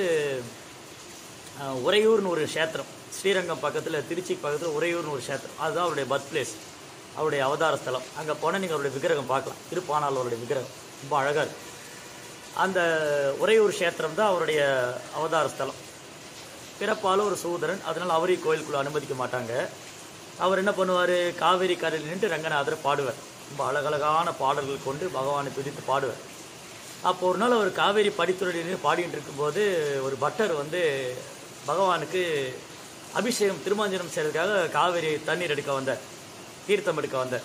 அஹ், உறையூர்னு ஒரு க்ஷேத்திரம் ஸ்ரீரங்கம் பக்கத்தில் திருச்சி பக்கத்தில் உறையூர்னு ஒரு க்ஷேத்திரம் அதுதான் அவருடைய பர்த் பிளேஸ் அவருடைய அவதார ஸ்தலம் அங்கே போனால் நீங்கள் அவருடைய விக்கிரகம் பார்க்கலாம் திருப்பானாழ்வாருடைய விக்கிரகம் ரொம்ப அழகாக இருக்கு அந்த உறையூர் க்ஷேத்திரம் தான் அவருடைய அவதார ஸ்தலம் பிறப்பால ஒரு சூதரன் அதனால் அவரையும் கோயிலுக்குள்ள அனுமதிக்க மாட்டாங்க அவர் என்ன பண்ணுவார் காவேரி கரையில் நின்று ரங்கநாதரை பாடுவார் ரொம்ப அழகழகான பாடல்கள் கொண்டு பகவானை துதித்து பாடுவார் அப்போ ஒரு நாள் அவர் காவேரி படித்துறையில் நின்று பாடிட்டு இருக்கும்போது ஒரு பட்டர் வந்து பகவானுக்கு அபிஷேகம் திருமஞ்சனம் செய்யறதுக்காக காவேரி தண்ணீர் எடுக்க வந்தார் தீர்த்தம் எடுக்க வந்தார்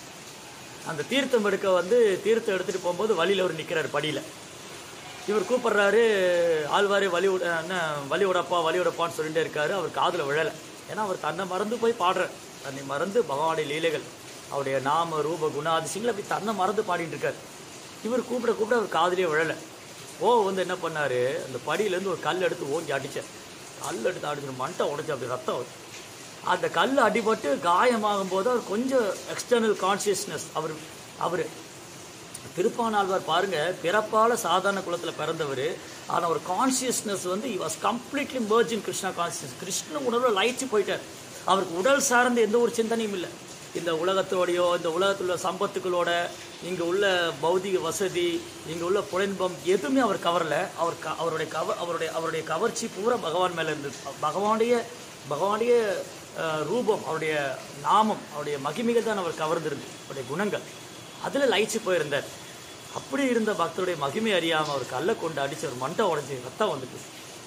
அந்த தீர்த்தம் எடுக்க வந்து தீர்த்தம் எடுத்துகிட்டு போகும்போது வழியில் அவர் நிற்கிறார் படியில் இவர் கூப்பிடுறாரு ஆழ்வாரே வழி விட என்ன வழி விடப்பா வழி விடப்பான்னு சொல்லிட்டே இருக்காரு அவர் காதில் விழலை ஏன்னா அவர் தன்னை மறந்து போய் பாடுறார் தன்னை மறந்து பகவானுடைய லீலைகள் அவருடைய நாம ரூப குணாதிசயங்கள் அப்படி தன்னை மறந்து பாடிட்டு இருக்காரு இவர் கூப்பிட கூப்பிட அவர் காதிலே விழலை ஓ வந்து என்ன பண்ணாரு அந்த படியிலேருந்து ஒரு கல் எடுத்து ஓங்கி அடிச்சார் கல் எடுத்து அடிச்சு மண்டை உடைச்சு அப்படி ரத்தம் வருது அந்த கல் அடிபட்டு காயமாகும் போது அவர் கொஞ்சம் எக்ஸ்டர்னல் கான்சியஸ்னஸ் அவர் அவர் திருப்பானாழ்வார் பாருங்க பிறப்பால சாதாரண குலத்துல பிறந்தவர் ஆனா ஒரு கான்சியஸ்னஸ் வந்து was completely merged in Krishna conscious Krishna உணர்வுல லயிச்சு போயிட்டார் அவருக்கு உடல் சார்ந்த எந்த ஒரு சிந்தனையும் இல்லை இந்த உலகத்தோடையோ இந்த உலகத்தில் உள்ள சம்பத்துக்களோட இங்க உள்ள பௌதிக வசதி இங்க உள்ள புலன்பம் எதுவுமே அவர் கவரல அவர் க அவருடைய கவ அவருடைய அவருடைய கவர்ச்சி பூரா பகவான் மேல இருந்தது பகவானுடைய பகவானுடைய அஹ், ரூபம் அவருடைய நாமம் அவருடைய மகிமைகள் தான் அவர் கவர்ந்திருந்து அவருடைய குணங்கள் அதில் லயிச்சு போயிருந்தார் அப்படி இருந்த பக்தருடைய மகிமை அறியாமல் அவர் கல்லை கொண்டு அடிச்சு அவர் மண்டை உடைஞ்சு ரத்தம் வந்துட்டு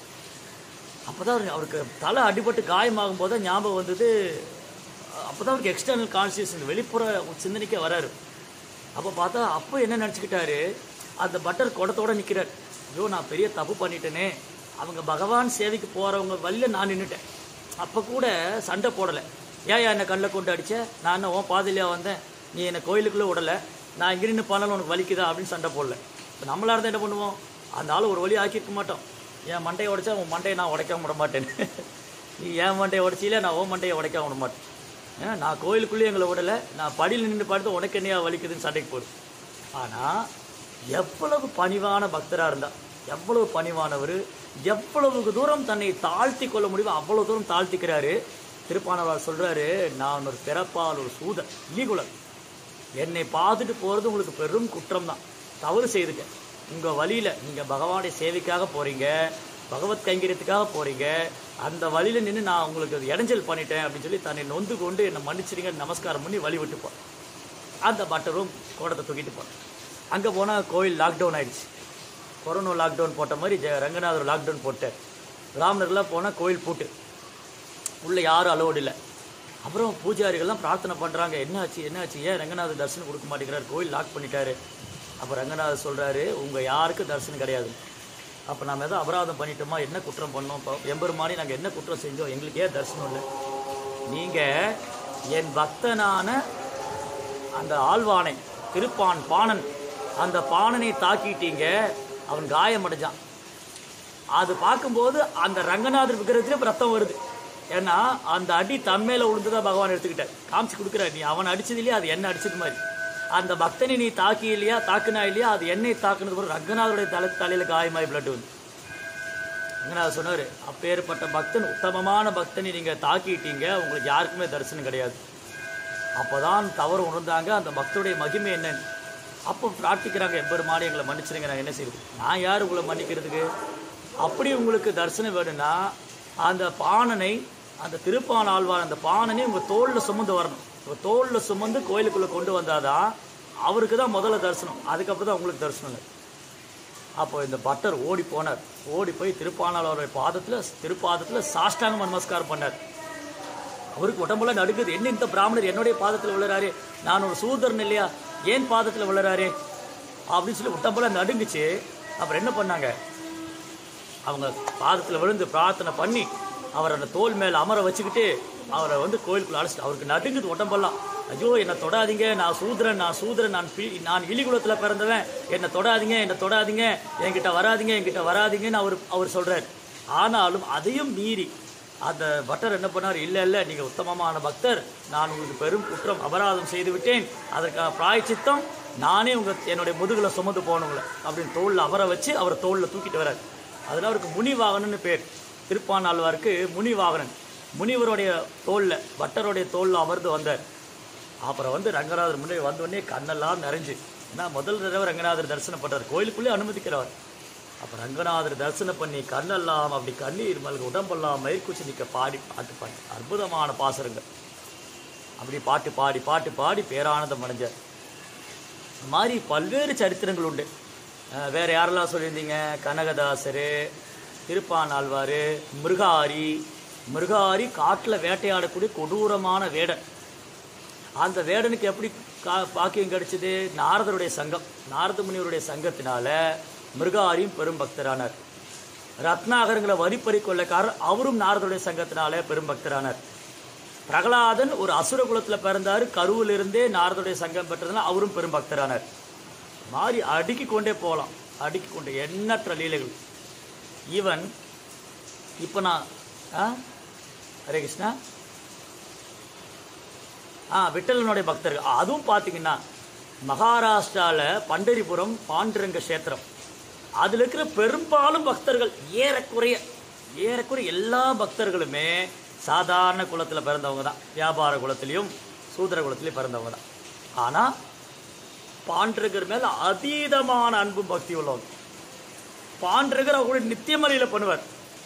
அப்பதான் அவருக்கு- அவருக்கு தலை அடிபட்டு காயமாகும் போது ஞாபகம் வந்தது அப்பதான் அவருக்கு எக்ஸ்டர்னல் கான்சியஸ் வெளிப்புற சிந்தனைக்கே வராரு அப்போ பார்த்தா அப்போ என்ன நினச்சிக்கிட்டாரு அந்த பட்டர் குடத்தோட நிற்கிறார் ஐயோ நான் பெரிய தப்பு பண்ணிட்டேனே அவங்க பகவான் சேவைக்கு போகிறவங்க வழியில் நான் நின்றுட்டேன் அப்போ கூட சண்டை போடலை ஏன் என்னை கல்லை கொண்டு அடிச்ச நான் என்ன உன் பாதையிலேயே வந்தேன் நீ என்னை கோயிலுக்குள்ளே விடலை நான் இங்கே நின்று பண்ணல உனக்கு வலிக்குதா அப்படின்னு சண்டை போடல இப்போ நம்மளா இருந்தால் என்ன பண்ணுவோம் அந்த ஆள் ஒரு வழி ஆக்கியிருக்க மாட்டோம் என் மண்டையை உடைச்சா உன் மண்டையை நான் உடைக்காம விட மாட்டேன் நீ என் மண்டையை உடைச்சில நான் உன் மண்டையை உடைக்காம விட மாட்டேன் ஏன்னா நான் கோயிலுக்குள்ளேயே எங்களை விடலை நான் படியில் நின்று பார்த்து உனக்கு என்னையா வலிக்குதுன்னு சண்டைக்கு போகுது ஆனால் எவ்வளவு பணிவான பக்தராக இருந்தா எவ்வளவு பணிவானவர் எவ்வளவு தூரம் தன்னை தாழ்த்தி கொள்ள முடியுமோ அவ்வளவு தூரம் தாழ்த்திக்கிறாரு திருப்பானவர் சொல்றாரு நான் ஒரு பிறப்பால் ஒரு சூதன் இலிகுலன் என்னை பார்த்துட்டு போகிறது உங்களுக்கு பெரும் குற்றம் தான் தவறு செய்துக்க உங்கள் வழியில் நீங்கள் பகவானுடைய சேவைக்காக போகிறீங்க பகவத் கைங்கரியத்துக்காக போறீங்க அந்த வழியில நின்று நான் உங்களுக்கு அது இடைஞ்சல் பண்ணிட்டேன் அப்படின்னு சொல்லி தன்னை நொந்து கொண்டு என்னை மன்னிச்சிடுங்க நமஸ்காரம் பண்ணி வழி விட்டுப்போம் அந்த பட்டரும் கோடத்தை தூக்கிட்டு போனேன் அங்கே போனால் கோயில் லாக்டவுன் ஆயிடுச்சு கொரோனா லாக்டவுன் போட்ட மாதிரி ஜெ ரங்கநாதர் லாக்டவுன் போட்டார் ராமனர்லாம் போனால் கோயில் பூட்டு உள்ள யாரும் அலோடு இல்லை அப்புறம் பூஜாரிகள்லாம் பிரார்த்தனை பண்ணுறாங்க என்னாச்சு என்னாச்சு ஏன் ரங்கநாதர் தரிசனம் கொடுக்க மாட்டேங்கிறார் கோயில் லாக் பண்ணிட்டாரு அப்போ ரங்கநாதர் சொல்கிறாரு உங்கள் யாருக்கும் தரிசனம் கிடையாது அப்போ நாம் எதாவது அபராதம் பண்ணிட்டோமா என்ன குற்றம் பண்ணோம் இப்போ எம்பெருமானி நாங்கள் என்ன குற்றம் செஞ்சோம் எங்களுக்கு ஏன் தரிசனம் இல்லை நீங்கள் என் பக்தனான அந்த ஆழ்வானை திருப்பான் பாணன் அந்த பாணனை தாக்கிட்டீங்க அவன் காயமடைஞ்சான் அது பார்க்கும்போது அந்த ரங்கநாதர் விக்கிரகத்திலே ரத்தம் வருது ஏன்னா அந்த அடி தம்மேல விழுந்துதான் பகவான் எடுத்துக்கிட்டார் காமிச்சு கொடுக்குறாரு நீ அவன் அடிச்சது இல்லையா அது என்ன அடிச்சது மாதிரி அந்த பக்தனை நீ தாக்கி இல்லையா தாக்குனா இல்லையா அது என்னை தாக்குனது போல ரங்கநாதருடைய தலை தலையில காயமாய் பிளட் வந்து ரங்கநாதர் சொன்னார் அப்பேற்பட்ட பக்தன் உத்தமமான பக்தனை நீங்க தாக்கிட்டீங்க உங்களுக்கு யாருக்குமே தரிசனம் கிடையாது அப்பதான் தவறு உணர்ந்தாங்க அந்த பக்தருடைய மகிமை என்னன்னு அப்போ பிரார்த்திக்கிறாங்க எம்பெருமானே எங்களை மன்னிச்சிருங்க நான் என்ன செய்யுது நான் யார் உங்களை மன்னிக்கிறதுக்கு அப்படி உங்களுக்கு தரிசனம் வேணும்னா அந்த பாணனை அந்த திருப்பான் ஆழ்வார் அந்த பாணனை உங்கள் தோளில் சுமந்து வரணும் உங்கள் தோளில் சுமந்து கோயிலுக்குள்ளே கொண்டு வந்தாதான் அவருக்கு தான் முதல்ல தரிசனம் அதுக்கப்புறம் தான் உங்களுக்கு தரிசனம் இல்லை அப்போ இந்த பட்டர் ஓடி போனார் ஓடி போய் திருப்பானாளருடைய பாதத்தில் திருப்பாதத்தில் சாஷ்டாங்க நமஸ்காரம் பண்ணார் அவருக்கு உடம்புல நடுக்குது என்ன இந்த பிராமணர் என்னுடைய பாதத்தில் விழுறாரு நான் ஒரு சூதரன் இல்லையா ஏன் பாதத்தில் விழுறாரு அப்படின்னு சொல்லி உடம்புல நடுங்குச்சு அப்புறம் என்ன பண்ணாங்க அவங்க பாதத்தில் விழுந்து பிரார்த்தனை பண்ணி அவர் அந்த தோல் மேலே அமர வச்சுக்கிட்டு அவரை வந்து கோயிலுக்குள்ள அழைச்சிட்டு அவருக்கு நடுங்குது உடம்பெல்லாம் ஐயோ என்னை தொடாதீங்க நான் சூத்திரன் நான் சூத்திரன் நான் பி நான் இலிகுலத்தில் பிறந்தவன் என்னை தொடாதீங்க என்னை தொடாதீங்க என்கிட்ட வராதீங்க என்கிட்ட வராதீங்கன்னு அவர் அவர் சொல்கிறார் ஆனாலும் அதையும் மீறி அந்த பட்டர் என்ன பண்ணார் இல்லை இல்லை நீங்கள் உத்தமமான பக்தர் நான் உங்களுக்கு பெரும் குற்றம் அபராதம் செய்து விட்டேன் அதற்கான பிராயச்சித்தம் நானே உங்கள் என்னுடைய முதுகில் சுமந்து போனவங்கள அப்படின்னு தோளில் அமர வச்சு அவரை தோளில் தூக்கிட்டு வரார் அதில் அவருக்கு முனிவாகனன்னு பேர் திருப்பானாழ்வாருக்கு முனிவாகனன் முனிவருடைய தோளில் பட்டருடைய தோளில் அமர்ந்து வந்தார் அப்புறம் வந்து ரங்கநாதர் முன்னாடி வந்தோடனே கண்ணெல்லாம் நிறைஞ்சு ஏன்னா முதல் தடவை ரங்கநாதர் தரிசனம் பண்ணுறார் கோயிலுக்குள்ளே அனுமதிக்கிறவர் அப்போ ரங்கநாதர் தரிசனம் பண்ணி கண்ணெல்லாம் அப்படி கண்ணீர் மல்க உடம்பெல்லாம் மயிர்குச்சி நிற்க பாடி பாட்டு பாடி அற்புதமான பாசுரங்கள் அப்படி பாட்டு பாடி பாட்டு பாடி பேரானந்தம் அடைஞ்சார் இந்த மாதிரி பல்வேறு சரித்திரங்கள் உண்டு அஹ் வேற யாரெல்லாம் சொல்லியிருந்தீங்க கனகதாசர் திருப்பான் ஆழ்வார் மிருகாரி மிருகாரி காட்டில் வேட்டையாடக்கூடிய கொடூரமான வேடன் அந்த வேடனுக்கு எப்படி கா பாக்கியம் கிடைச்சது நாரதருடைய சங்கம் நாரத முனிவருடைய சங்கத்தினால மிருகாரியும் பெரும் பக்தரானார் ரத்னாகரங்களை வரிப்பறி கொள்ளக்காரர் அவரும் நாரதருடைய சங்கத்தினால பெரும் பக்தரானார் பிரகலாதன் ஒரு அசுர குலத்தில் பிறந்தார் கருவிலிருந்தே நாரதுடைய சங்கம் பெற்றதுனால அவரும் பெரும் பக்தரானார் மாறி அடுக்கி கொண்டே போகலாம் அடுக்கி கொண்டே எண்ணற்ற லீலைகள் ஈவன் இப்போ நான் ஆ ஹரே கிருஷ்ணா ஆ விட்டலனுடைய பக்தர்கள் அதுவும் பார்த்தீங்கன்னா மகாராஷ்டிராவில் பண்டரிபுரம் பாண்டுரங்க கஷேத்திரம் அதில் இருக்கிற பெரும்பாலும் பக்தர்கள் ஏறக்குறைய ஏறக்குறைய எல்லா பக்தர்களுமே சாதாரண குலத்தில் பிறந்தவங்க தான் வியாபார குலத்திலையும் சூத்திர குலத்திலையும் பிறந்தவங்க தான் ஆனால் பாண்டரகர் மேல அதீதமான அன்பும் பக்தி உள்ளவங்க பாண்டரகர் அவங்களுடைய நித்தியமலையில் பண்ணுவார்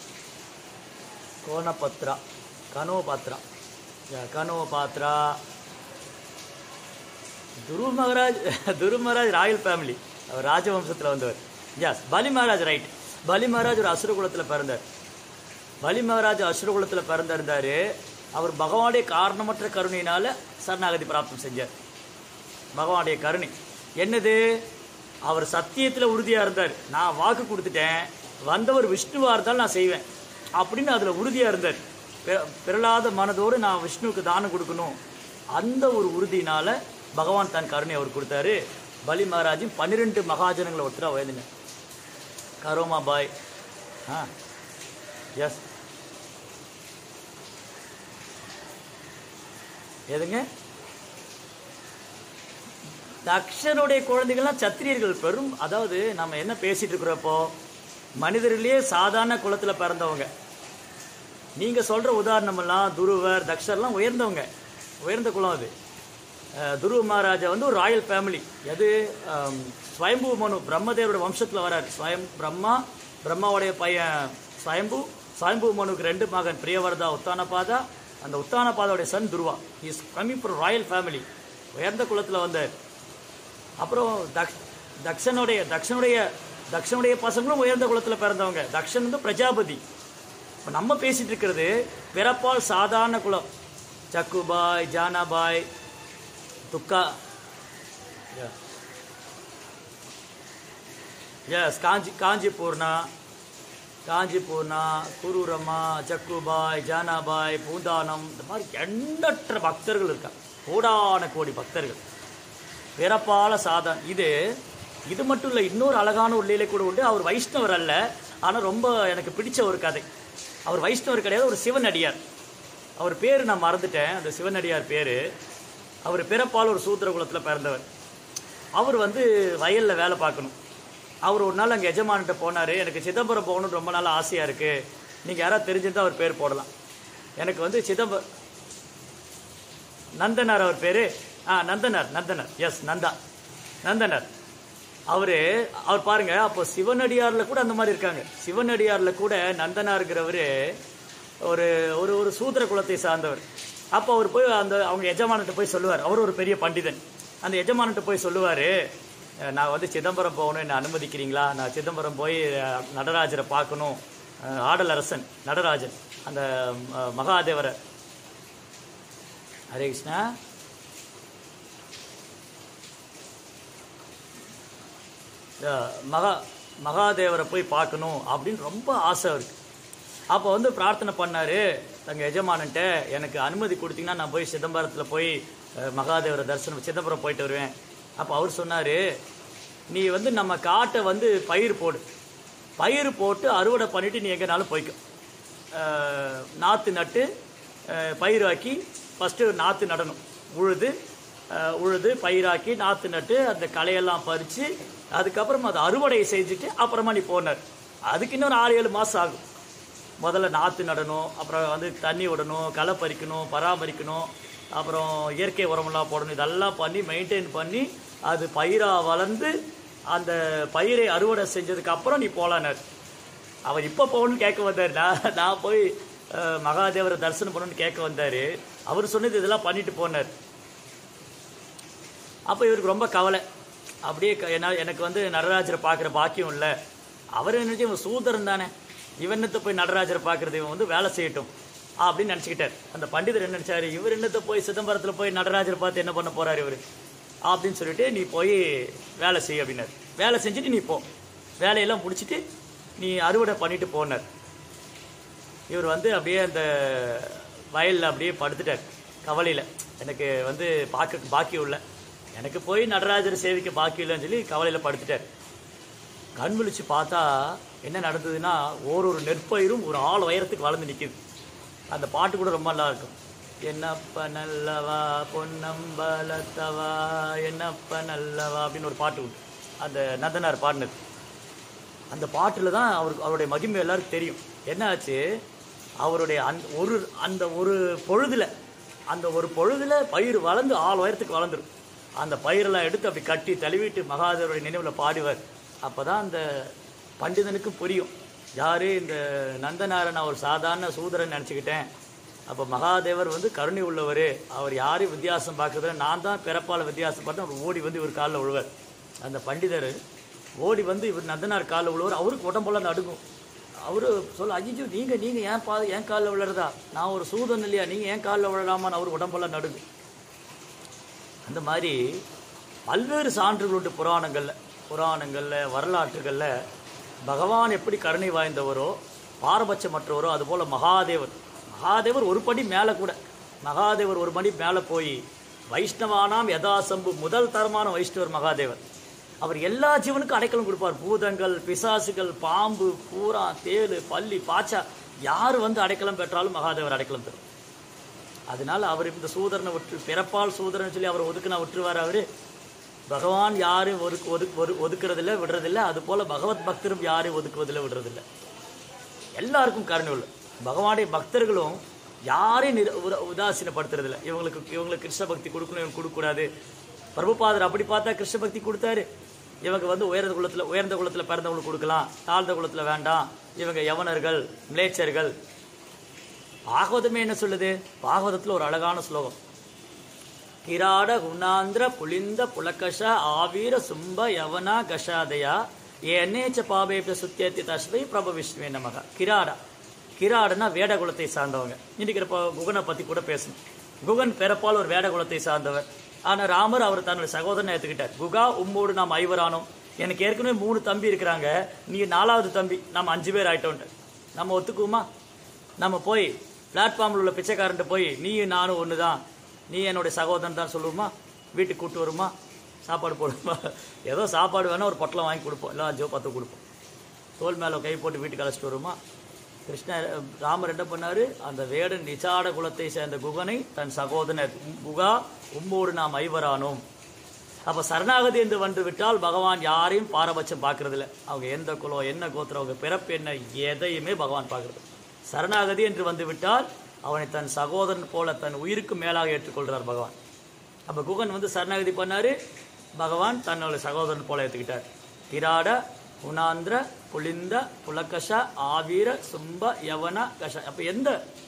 கோணபத்ரா கனோ பாத்ரா கனோ பாத்ரா துரு மகாராஜ் துரு மகாராஜ் ராயல் ஃபேமிலி அவர் ராஜவம்சத்தில் வந்தவர் எஸ் பலி மகாராஜ் ரைட் பலி மகாராஜ் ஒரு அசுர குலத்தில் பிறந்தார் பலி மகாராஜ் அசுரகுலத்தில் பிறந்திருந்தாரு அவர் பகவானுடைய காரணமற்ற கருணையினால சரணாகதி பிராப்தம் செஞ்சார் பகவானுடைய கருணை என்னது அவர் சத்தியத்தில் உறுதியாக இருந்தார் நான் வாக்கு கொடுத்துட்டேன் வந்தவர் விஷ்ணுவாக இருந்தாலும் நான் செய்வேன் அப்படின்னு அதில் உறுதியாக இருந்தார் பிற- பிறலாத மனதோடு நான் விஷ்ணுவுக்கு தானம் கொடுக்கணும் அந்த ஒரு உறுதியினால பகவான் தன் கருணை அவர் கொடுத்தாரு பலி மகாராஜும் பன்னிரெண்டு மகாஜனங்களை ஒருத்தராக வயதுங்க கரோமா பாய் ஆ எஸ் எதுங்க தக்ஷனுடைய குழந்தைகள்லாம் சத்திரியர்கள் பெரும் அதாவது நம்ம என்ன பேசிட்டு இருக்கிறப்போ மனிதர்களே சாதாரண குலத்தில் பிறந்தவங்க நீங்க சொல்ற உதாரணமெல்லாம் துருவர் தக்ஷர்லாம் உயர்ந்தவங்க உயர்ந்த குலம் அது அஹ், துருவ மகாராஜா வந்து ஒரு ராயல் ஃபேமிலி எது அம், ஸ்வயம்பு மனு பிரம்மதேவரோட வம்சத்தில் வரார் ஸ்வயம் பிரம்மா பிரம்மாவுடைய பையன் ஸ்வயம்பு ஸ்வயம்பு மனுக்கு ரெண்டு மகன் பிரியவர்தா உத்தானபாதா அந்த உத்தானபாதாவுடைய son Dhruva is coming from royal family உயர்ந்த குலத்தில் வந்தார் அப்புறம் தக் தக்ஷனுடைய தக்ஷனுடைய தக்ஷனுடைய பசங்களும் உயர்ந்த குலத்தில் பிறந்தவங்க தக்ஷன் வந்து பிரஜாபதி இப்போ நம்ம பேசிட்டு இருக்கிறது பிறப்பால் சாதாரண குலம் சக்குபாய் ஜானாபாய் துக்கா எஸ் காஞ்சி காஞ்சி பூர்ணா காஞ்சி பூர்ணா குரூரம்மா சக்குபாய் ஜானாபாய் பூந்தானம் இந்த மாதிரி எண்ணற்ற பக்தர்கள் இருக்காங்க கோடான கோடி பக்தர்கள் பிறப்பால சாதம் இது இது மட்டும் இல்லை இன்னொரு அழகான ஒரு லீலை கூட உண்டு அவர் வைஷ்ணவர் அல்ல ஆனால் ரொம்ப எனக்கு பிடிச்ச ஒரு கதை அவர் வைஷ்ணவர் கிடையாது ஒரு சிவனடியார் அவர் பேர் நான் மறந்துட்டேன் அந்த சிவனடியார் பேர் அவர் பிறப்பால் ஒரு சூத்திர குலத்தில் பிறந்தவர் அவர் வந்து வயலில் வேலை பார்க்கணும் அவர் ஒரு நாள் அங்கே எஜமான்கிட்ட போனார் எனக்கு சிதம்பரம் போகணும்னு ரொம்ப நாள் ஆசையாக இருக்குது நீங்கள் யாராவது தெரிஞ்சிருந்தா அவர் பேர் போடலாம் எனக்கு வந்து சிதம்பரம் நந்தனார் அவர் பேர் ஆ நந்தனார் நந்தனார் எஸ் நந்தா நந்தனார் அவர் அவர் பாருங்க அப்போ சிவனடியாரில் கூட அந்த மாதிரி இருக்காங்க சிவனடியாரில் கூட நந்தனாருங்கிறவர் ஒரு ஒரு ஒரு சூத்திர குலத்தை சார்ந்தவர் அப்போ அவர் போய் அந்த அவங்க எஜமானத்தை போய் சொல்லுவார் அவர் ஒரு பெரிய பண்டிதன் அந்த எஜமானத்தை போய் சொல்லுவார் நான் வந்து சிதம்பரம் போகணும் என்ன அனுமதிக்கிறீங்களா நான் சிதம்பரம் போய் அஹ், நடராஜரை பார்க்கணும் அஹ், ஆடல் அரசன் நடராஜன் அந்த அஹ், மகாதேவரை ஹரே கிருஷ்ணா அஹ் மகா மகாதேவரை போய் பார்க்கணும் அப்படின்னு ரொம்ப ஆசை இருக்கு அப்போ வந்து பிரார்த்தனை பண்ணாரு தங்க எஜமானன்ட்ட எனக்கு அனுமதி கொடுத்தீங்கன்னா நான் போய் சிதம்பரத்தில் போய் அஹ், மகாதேவரை தரிசனம் சிதம்பரம் போயிட்டு வருவேன் அப்போ அவர் சொன்னார் நீ வந்து நம்ம காட்டை வந்து பயிர் போடு பயிர் போட்டு அறுவடை பண்ணிட்டு நீ எங்கேனாலும் போய்க்கும் அஹ், நாற்று நட்டு அஹ், பயிராக்கி ஃபஸ்ட்டு நாற்று நடணும் உழுது அஹ், உழுது பயிராக்கி நாற்று நட்டு அந்த களையெல்லாம் பறித்து அதுக்கப்புறம் அதை அறுவடை செஞ்சுட்டு அப்புறமா நீ போனார் அதுக்கு இன்னொரு ஆறு ஏழு மாதம் ஆகும் முதல்ல நாற்று நடணும் அப்புறம் வந்து தண்ணி விடணும் களை பறிக்கணும் பராமரிக்கணும் அப்புறம் இயற்கை உரமெல்லாம் போடணும் இதெல்லாம் பண்ணி மெயின்டைன் பண்ணி அது பயிராக வளர்ந்து அந்த பயிரை அறுவடை செஞ்சதுக்கு அப்புறம் நீ போலானார் அவர் இப்போ போகணும்னு கேட்க வந்தார் நான் நான் போய் அஹ், மகாதேவரை தரிசனம் பண்ணணும்னு கேட்க வந்தார் அவர் சொன்னது இதெல்லாம் பண்ணிட்டு போனார் அப்போ இவருக்கு ரொம்ப கவலை அப்படியே க- என்ன எனக்கு வந்து நடராஜரை பார்க்குற பாக்கியம் இல்லை அவர் நினைச்சு இவன் சூதரன் தானே இவன் என்னத்தை போய் நடராஜரை பார்க்கறது இவன் வந்து வேலை செய்யட்டும் அப்படின்னு நினச்சிக்கிட்டார் அந்த பண்டிதர் என்ன நினச்சாரு இவர் என்னத்தை போய் சிதம்பரத்தில் போய் நடராஜரை பார்த்து என்ன பண்ண போறாரு இவர் அப்படின்னு சொல்லிட்டு நீ போய் வேலை செய் அப்படின்னார் வேலை செஞ்சுட்டு நீ போ வேலையெல்லாம் முடிச்சிட்டு நீ அறுவடை பண்ணிட்டு போனார் இவர் வந்து அப்படியே அந்த வயலில் அப்படியே படுத்துட்டார் கவலையில் எனக்கு வந்து பார்க்க பாக்கியம் இல்லை எனக்கு போய் நடராஜர் சேவிக்க பாக்கியம் இல்லைன்னு சொல்லி கவலையில் படுத்துட்டார் கண் விழிச்சு பார்த்தா என்ன நடந்ததுன்னா ஒரு ஒரு நெற்பயிரும் ஒரு ஆள் உயரத்துக்கு வளர்ந்து நிற்கிது அந்த பாட்டு கூட ரொம்ப நல்லா இருக்கும் என்னப்ப நல்லவா பொன்னம்பலத்தவா என்னப்ப நல்லவா அப்படின்னு ஒரு பாட்டு உண்டு அந்த நந்தனார் பாடினது அந்த பாட்டில் தான் அவருக்கு அவருடைய மகிமை எல்லாருக்கும் தெரியும் என்னாச்சு அவருடைய அந்த ஒரு அந்த ஒரு பொழுதுல அந்த ஒரு பொழுதுல பயிர் வளர்ந்து ஆள் உயரத்துக்கு வளர்ந்துரும் அந்த பயிரெல்லாம் எடுத்து அப்படி கட்டி தழுவிட்டு மகாதேவருடைய நினைவில் பாடுவார் அப்போ தான் அந்த பண்டிதனுக்கு புரியும் யாரு இந்த நந்தனாரை நான் ஒரு சாதாரண சூதரன் நினச்சிக்கிட்டேன் அப்போ மகாதேவர் வந்து கருணை உள்ளவர் அவர் யாரையும் வித்தியாசம் பார்க்குறது நான் தான் பிறப்பால் வித்தியாசம் பார்த்தா அவர் ஓடி வந்து இவர் காலில் விழுவார் அந்த பண்டிதர் ஓடி வந்து இவர் நந்தனார் காலில் விழுவார் அவருக்கு உடம்பெல்லாம் நடுங்கும் அவரு சொல்ல ஐயோ நீங்கள் நீங்கள் ஏன் பா ஏன் காலில் விழுறதா நான் ஒரு சூதன் இல்லையா நீங்கள் ஏன் காலில் விழலாமான்னு அவர் உடம்பெல்லாம் நடுங்கும் அந்த மாதிரி பல்வேறு சான்றுகள் உண்டு புராணங்களில் புராணங்களில் வரலாற்றுகளில் பகவான் எப்படி கருணை வாய்ந்தவரோ பாரபட்சமற்றவரோ அதுபோல் மகாதேவர் மகாதேவர் ஒரு படி மேலே கூட மகாதேவர் ஒரு படி மேலே போய் வைஷ்ணவானாம் யதாசம்பு முதல் தரமான வைஷ்ணவர் மகாதேவர் அவர் எல்லா ஜீவனுக்கும் அடைக்கலம் கொடுப்பார் பூதங்கள் பிசாசுகள் பாம்பு பூரா தேளு பல்லி பாச்சா யார் வந்து அடைக்கலம் பெற்றாலும் மகாதேவர் அடைக்கலம் பெறும் அதனால அவர் இந்த சூதரனை விட்டு பிறப்பால் சூதரன் சொல்லி அவர் ஒதுக்குனா விட்டுருவார் அவர் பகவான் யாரும் ஒதுக்கு ஒதுக்கு ஒரு ஒதுக்குறதில்ல விடுறதில்ல அது போல பகவத் பக்தரும் யாரையும் ஒதுக்குவதில்ல விடுறதில்ல எல்லாருக்கும் கருணை உள்ள பகவானுடைய பக்தர்களும் யாரையும் நிர உத உதாசீனப்படுத்துறதில்ல இவங்களுக்கு இவங்களுக்கு கிருஷ்ண பக்தி கொடுக்கணும் இவங்க கொடுக்கக்கூடாது பிரபுபாதர் அப்படி பார்த்தா கிருஷ்ண பக்தி கொடுத்தாரு இவங்க வந்து உயர்ந்த குலத்தில் உயர்ந்த குலத்தில் பிறந்தவங்களுக்கு கொடுக்கலாம் தாழ்ந்த குலத்தில் வேண்டாம் இவங்க யவனர்கள் மிளேச்சர்கள் பாகவதமே என்ன சொல்லுது பாகவதத்தில் ஒரு அழகான ஸ்லோகம் கிராட குணாந்திர புலிந்த புலகஷ ஆவீர சும்ப யவனா கஷாதயா ஏனேச்ச பாபேப சுத்தியத்தி தஸ்மை பிரபு விஷ்ணுவே நமக கிராடா கிராடனா வேட குலத்தை சார்ந்தவங்க இன்னைக்கு இப்போ குகனை பத்தி கூட பேசணும் குகன் பிறப்பால் ஒரு வேட குலத்தை சார்ந்தவர் ஆனா ராமர் அவர் தன்னுடைய சகோதரனை ஏத்துக்கிட்டார் குகா உம்மோடு நாம் ஐவரானோம் எனக்கு ஏற்கனவே மூணு தம்பி இருக்கிறாங்க நீ நாலாவது தம்பி நம்ம அஞ்சு பேர் ஆயிட்டோன்ட்டு நம்ம ஒத்துக்குவோமா நம்ம போய் பிளாட்ஃபார்மில் உள்ள பிச்சைக்காரன்ட்ட போய் நீயும் நானும் ஒன்று தான் நீ என்னுடைய சகோதரன் தான் சொல்லுவோமா வீட்டுக்கு கூட்டு வருமா சாப்பாடு போடுமா ஏதோ சாப்பாடு வேணால் ஒரு பொட்டலம் வாங்கி கொடுப்போம் இல்லை அஞ்சோ பத்து கொடுப்போம் தோல் மேலே கை போட்டு வீட்டுக்கு அழைச்சிட்டு வருமா கிருஷ்ணர் ராமர் என்ன பண்ணாரு அந்த வேடன் நிச்சாட குலத்தை சேர்ந்த குகனை தன் சகோதரர் குகா உம்மோடு நாம் ஐவரானோம் அப்போ சரணாகதி என்று வந்து விட்டால் பகவான் யாரையும் பாரபட்சம் பார்க்கறது இல்ல அவங்க எந்த குலம் என்ன கோத்திரம் அவங்க பிறப்பு என்ன எதையுமே பகவான் பார்க்கறது சரணாகதி என்று வந்து விட்டால் அவனை தன் சகோதரன் போல தன் உயிருக்கு மேலாக ஏற்றுக்கொள்கிறார் பகவான் அப்போ குகன் வந்து சரணாகதி பண்ணாரு பகவான் தன்னோட சகோதரன் போல ஏற்றுக்கிட்டார் கிராட குணாந்திர புலிந்த புலகஷ ஆவீர சும்ப யவன கஷ அப்போ எந்த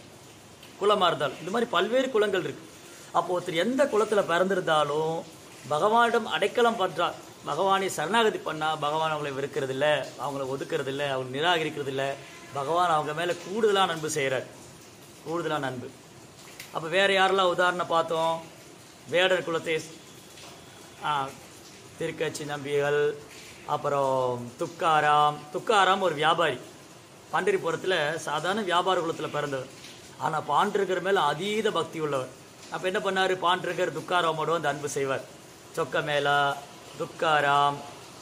குலமாக இருந்தாலும் இந்த மாதிரி பல்வேறு குலங்கள் இருக்கு அப்போ ஒருத்தர் எந்த குலத்தில் பிறந்திருந்தாலும் பகவானிடம் அடைக்கலம் பற்றார் பகவானை சரணாகதி பண்ணா பகவான் அவங்களை வெறுக்கிறது இல்ல அவங்கள ஒதுக்கிறது இல்ல அவங்க நிராகரிக்கிறது இல்ல பகவான் அவங்க மேலே கூடுதலான அன்பு செய்கிறார் கூடுதலான அன்பு அப்போ வேற யாரெல்லாம் உதாரணம் பார்த்தோம் வேடர் குலத்தை ஆ, திருக்கச்சி நம்பிகள் அப்புறம் துக்காராம் துக்காராம் ஒரு வியாபாரி பண்டிரிபுரத்தில் சாதாரண வியாபார குலத்தில் பிறந்தவர் ஆனால் பாண்டிருக்கர் மேலே அதீத பக்தி உள்ளவர் அப்போ என்ன பண்ணார் பாண்டிருக்கர் துக்காராமோட வந்து அன்பு செய்வார் சொக்க மேலா துக்காராம்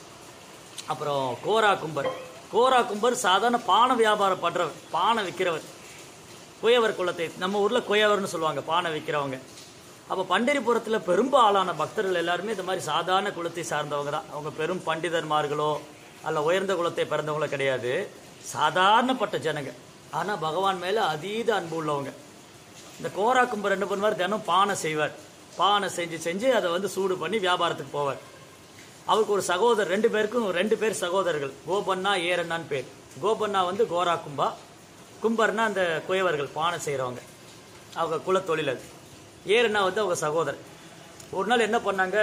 அப்புறம் கோரா கும்பர் கோரா கும்பர் சாதாரண பானை வியாபாரம் பண்ணுறவர் பானை விற்கிறவர் குயவர் குலத்தை நம்ம ஊரில் குயவர்னு சொல்லுவாங்க பானை விற்கிறவங்க அப்போ பண்டிரிபுரத்தில் பெரும்பாலான பக்தர்கள் எல்லாருமே இந்த மாதிரி சாதாரண குலத்தை சார்ந்தவங்க தான் அவங்க பெரும் பண்டிதர்மார்களோ அல்ல உயர்ந்த குலத்தை பிறந்தவங்களோ கிடையாது சாதாரணப்பட்ட ஜனங்க ஆனால் பகவான் மேலே அதீத அன்பு உள்ளவங்க இந்த கோரா கும்பர் என்ன பண்ணுவார் தினம் பானை செய்வார் பானை செஞ்சு செஞ்சு அதை வந்து சூடு பண்ணி வியாபாரத்துக்கு போவார் அவருக்கு ஒரு சகோதரர் ரெண்டு பேருக்கும் ரெண்டு பேர் சகோதரர்கள் கோபண்ணா ஏரண்ணான்னு பேர் கோபண்ணா வந்து கோரா கும்பா கும்பர்னா அந்த குயவர்கள் பானை செய்கிறவங்க அவங்க குலத்தொழில் அது ஏரண்ணா வந்து அவங்க சகோதரர் ஒரு நாள் என்ன பண்ணாங்க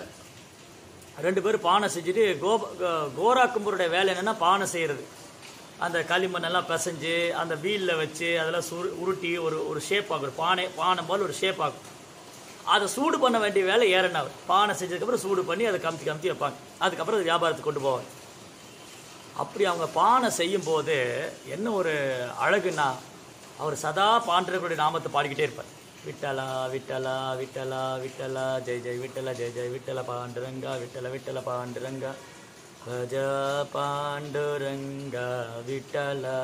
ரெண்டு பேரும் பானை செஞ்சுட்டு கோப கோ- கோரா கும்பருடைய வேலை என்னன்னா பானை செய்கிறது அந்த களிமண் எல்லாம் பிசைஞ்சு அந்த வீலில் வச்சு அதெல்லாம் சுரு உருட்டி ஒரு ஒரு ஷேப் ஆகும் ஒரு பானை பானை போல் ஒரு ஷேப் ஆகும் அதை சூடு பண்ண வேண்டிய வேலை ஏறனாவர் பானை செஞ்சதுக்கப்புறம் சூடு பண்ணி அதை கமுத்தி கமுத்தி வைப்பாங்க அதுக்கப்புறம் அது வியாபாரத்துக்கு கொண்டு போவாங்க அப்படி அவங்க பானை செய்யும் போது என்ன ஒரு அழகுன்னா அவர் சதா பாண்டவர்களுடைய நாமத்தை பாடிக்கிட்டே இருப்பார் விட்டலா விட்டலா விட்டலா விட்டலா ஜெய் ஜெய் விட்டல ஜெய் ஜெய் விட்டல பாண்டுரங்கா விட்டல விட்டல பாண்டுரங்கா பஜ பாண்டுரங்கா விட்டலா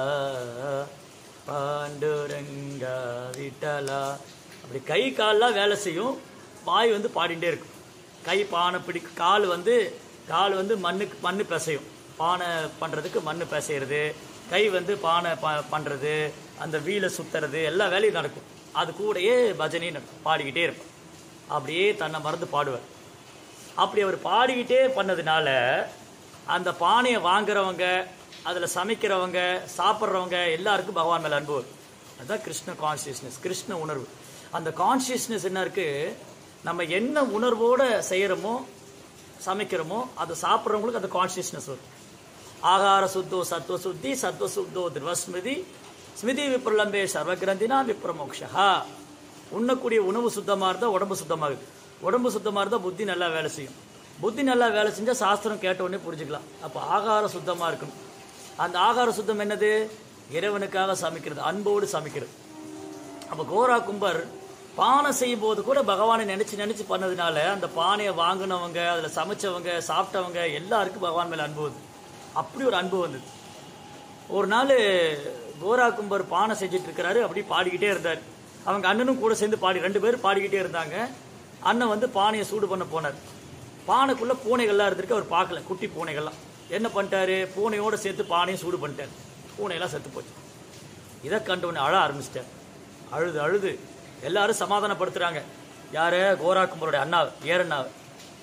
பாண்டுரங்கா விட்டலா அப்படி கை கால்லாம் வேலை செய்யும் வாய் வந்து பாடிட்டே இருக்கும் கை பானை பிடி கால் வந்து கால் வந்து மண்ணுக்கு மண்ணு பிசையும் பானை பண்ணுறதுக்கு மண்ணு பிசைறது கை வந்து பானை ப பண்ணுறது அந்த வீலை சுற்றுறது எல்லா வேலையும் நடக்கும் அது கூடயே பஜனையும் நடக்கும் பாடிக்கிட்டே இருப்பேன் அப்படியே தன்னை மறந்து பாடுவார் அப்படி அவர் பாடிக்கிட்டே பண்ணதுனால அந்த பானையை வாங்குறவங்க அதில் சமைக்கிறவங்க சாப்பிட்றவங்க எல்லாருக்கும் பகவான் மேலே அன்பு வரும் அதுதான் கிருஷ்ண கான்சியஸ்னஸ் கிருஷ்ண உணர்வு அந்த கான்சியஸ்னஸ் என்ன இருக்கு நம்ம என்ன உணர்வோட செய்கிறோமோ சமைக்கிறோமோ அதை சாப்பிட்றவங்களுக்கு அந்த கான்சியஸ்னஸ் வரும் ஆகார சுத்தோ சத்வ சுத்தி சத்வ சுத்தோ திருவஸ்மிருதி ஸ்மிருதி விப்ரலம்பே சர்வகிரந்தினா விப்ரமோக்ஷா உண்ணக்கூடிய உணவு சுத்தமாக இருந்தால் உடம்பு சுத்தமாகுது உடம்பு சுத்தமாக இருந்தால் புத்தி நல்லா வேலை செய்யும் புத்தி நல்லா வேலை செஞ்சால் சாஸ்திரம் கேட்ட உடனே புரிஞ்சுக்கலாம் அப்போ ஆகாரம் சுத்தமாக இருக்கணும் அந்த ஆகார சுத்தம் என்னது இறைவனுக்காக சமைக்கிறது அன்போடு சமைக்கிறது அப்போ கோரா கும்பர் பானை செய்யும் போது கூட பகவானை நினைச்சு நினைச்சு பண்ணதுனால அந்த பானையை வாங்கினவங்க அதில் சமைச்சவங்க சாப்பிட்டவங்க எல்லாருக்கும் பகவான் மேலே அன்பு வந்து அப்படி ஒரு அன்பு வந்தது ஒரு நாள் கோரா கும்பர் பானை செஞ்சுட்டு இருக்கிறாரு அப்படி பாடிக்கிட்டே இருந்தார் அவங்க அண்ணனும் கூட சேர்ந்து பாடி ரெண்டு பேரும் பாடிக்கிட்டே இருந்தாங்க அண்ணன் வந்து பானையை சூடு பண்ண போனார் பானைக்குள்ள பூனைகள்லாம் இருந்திருக்கு அவர் பார்க்கல குட்டி பூனைகள்லாம் என்ன பண்ணிட்டாரு பூனையோட சேர்த்து பானையும் சூடு பண்ணிட்டார் பூனையெல்லாம் செத்து போச்சு இதை கண்டவனே அழ ஆரம்பிச்சிட்டார் அழுது அழுது எல்லாரும் சமாதானப்படுத்துறாங்க யாரு கோரா கும்பருடைய அண்ணா ஏரண்ணா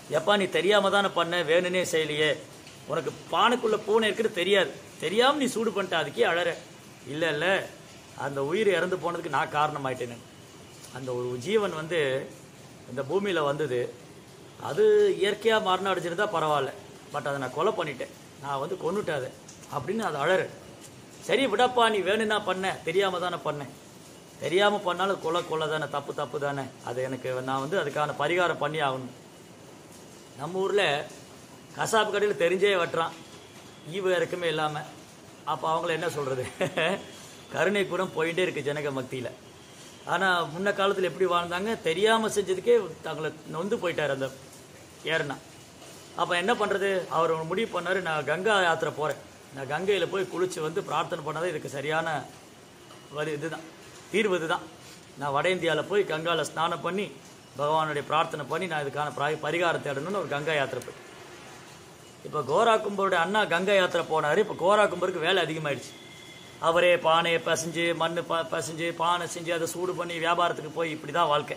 எப்பா நீ தெரியாம தானே பண்ண வேணுனே செய்யலையே உனக்கு பானைக்குள்ள பூனை இருக்கிறது தெரியாது தெரியாம நீ சூடு பண்ணிட்ட அதுக்கே அழற இல்லை இல்லை அந்த உயிர் இறந்து போனதுக்கு நான் காரணமாயிட்டேன்னு அந்த ஒரு ஜீவன் வந்து இந்த பூமியில் வந்தது அது இயற்கையாக மரணம் அடைஞ்சிருந்தா பரவாயில்ல பட் அதை நான் கொலை பண்ணிட்டேன் நான் வந்து கொன்னுட்டேன் அதை அப்படின்னு அது அழறு சரி விடப்பா நீ வேணும்னா பண்ண தெரியாம தானே பண்ணேன் தெரியாம பண்ணாலும் கொலை கொலை தானே தப்பு தப்பு தானே அது எனக்கு நான் வந்து அதுக்கான பரிகாரம் பண்ணி ஆகணும் நம்ம ஊரில் கசாப்பு கடையில் தெரிஞ்சே வெட்டுறான் ஈவு இறக்கமே இல்லாமல் அப்போ அவங்கள என்ன சொல்கிறது கருணை குணம் போயிட்டே இருக்கு ஜனக மத்தியில் ஆனால் முன்ன காலத்தில் எப்படி வாழ்ந்தாங்க தெரியாமல் செஞ்சதுக்கே தங்களை நொந்து போயிட்டார் அந்த ஏறுனா அப்போ என்ன பண்ணுறது அவர் ஒரு முடிவு பண்ணார் நான் கங்கா யாத்திரை போகிறேன் நான் கங்கையில் போய் குளிச்சு வந்து பிரார்த்தனை பண்ணாதான் இதுக்கு சரியான வரி இதுதான் தீர்வு இதுதான் நான் வட இந்தியாவில் போய் கங்காவில் ஸ்நானம் பண்ணி பகவானுடைய பிரார்த்தனை பண்ணி நான் இதுக்கான பிராய பரிகாரம் தேடணும்னு ஒரு கங்கா யாத்திரை போய் இப்போ கோரா கும்பருடைய அண்ணா கங்கா யாத்திரை போனார் இப்போ கோரா கும்பருக்கு வேலை அதிகமாயிடுச்சு அவரே பானையை பசைஞ்சு மண் ப பசைஞ்சு பானை செஞ்சு அதை சூடு பண்ணி வியாபாரத்துக்கு போய் இப்படி தான் வாழ்க்கை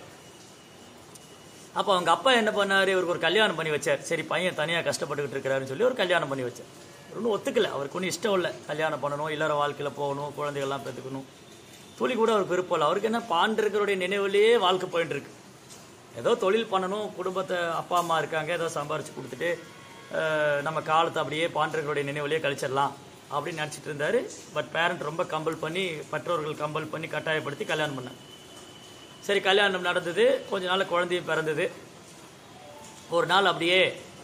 அப்போ அவங்க அப்பா என்ன பண்ணாரு இவருக்கு ஒரு கல்யாணம் பண்ணி வச்சார் சரி பையன் தனியாக கஷ்டப்பட்டுக்கிட்டு இருக்கிறாருன்னு சொல்லி ஒரு கல்யாணம் பண்ணி வச்சார் ஒன்றும் ஒத்துக்கல அவருக்கு ஒன்றும் இஷ்டம் இல்லை கல்யாணம் பண்ணணும் இல்லற வாழ்க்கையில் போகணும் குழந்தைகள்லாம் பெற்றுக்கணும் துளி கூட அவருக்கு விருப்பம் இல்லை அவருக்கு என்ன பாண்டிருக்கிறோடைய நினைவுலேயே வாழ்க்கை போயிட்டு இருக்கு ஏதோ தொழில் பண்ணணும் குடும்பத்தை அப்பா அம்மா இருக்காங்க ஏதோ சம்பாரிச்சு கொடுத்துட்டு அஹ், நம்ம காலத்தை அப்படியே பாண்டிருக்கிறோடைய நினைவுலேயே கழிச்சிடலாம் அப்படின்னு நினச்சிட்டு இருந்தாரு பட் பேரண்ட் ரொம்ப கம்பல் பண்ணி பெற்றோர்கள் கம்பல் பண்ணி கட்டாயப்படுத்தி கல்யாணம் பண்ணாங்க சரி கல்யாணம் நடந்தது கொஞ்ச நாள் குழந்தையும் பிறந்தது ஒரு நாள் அப்படியே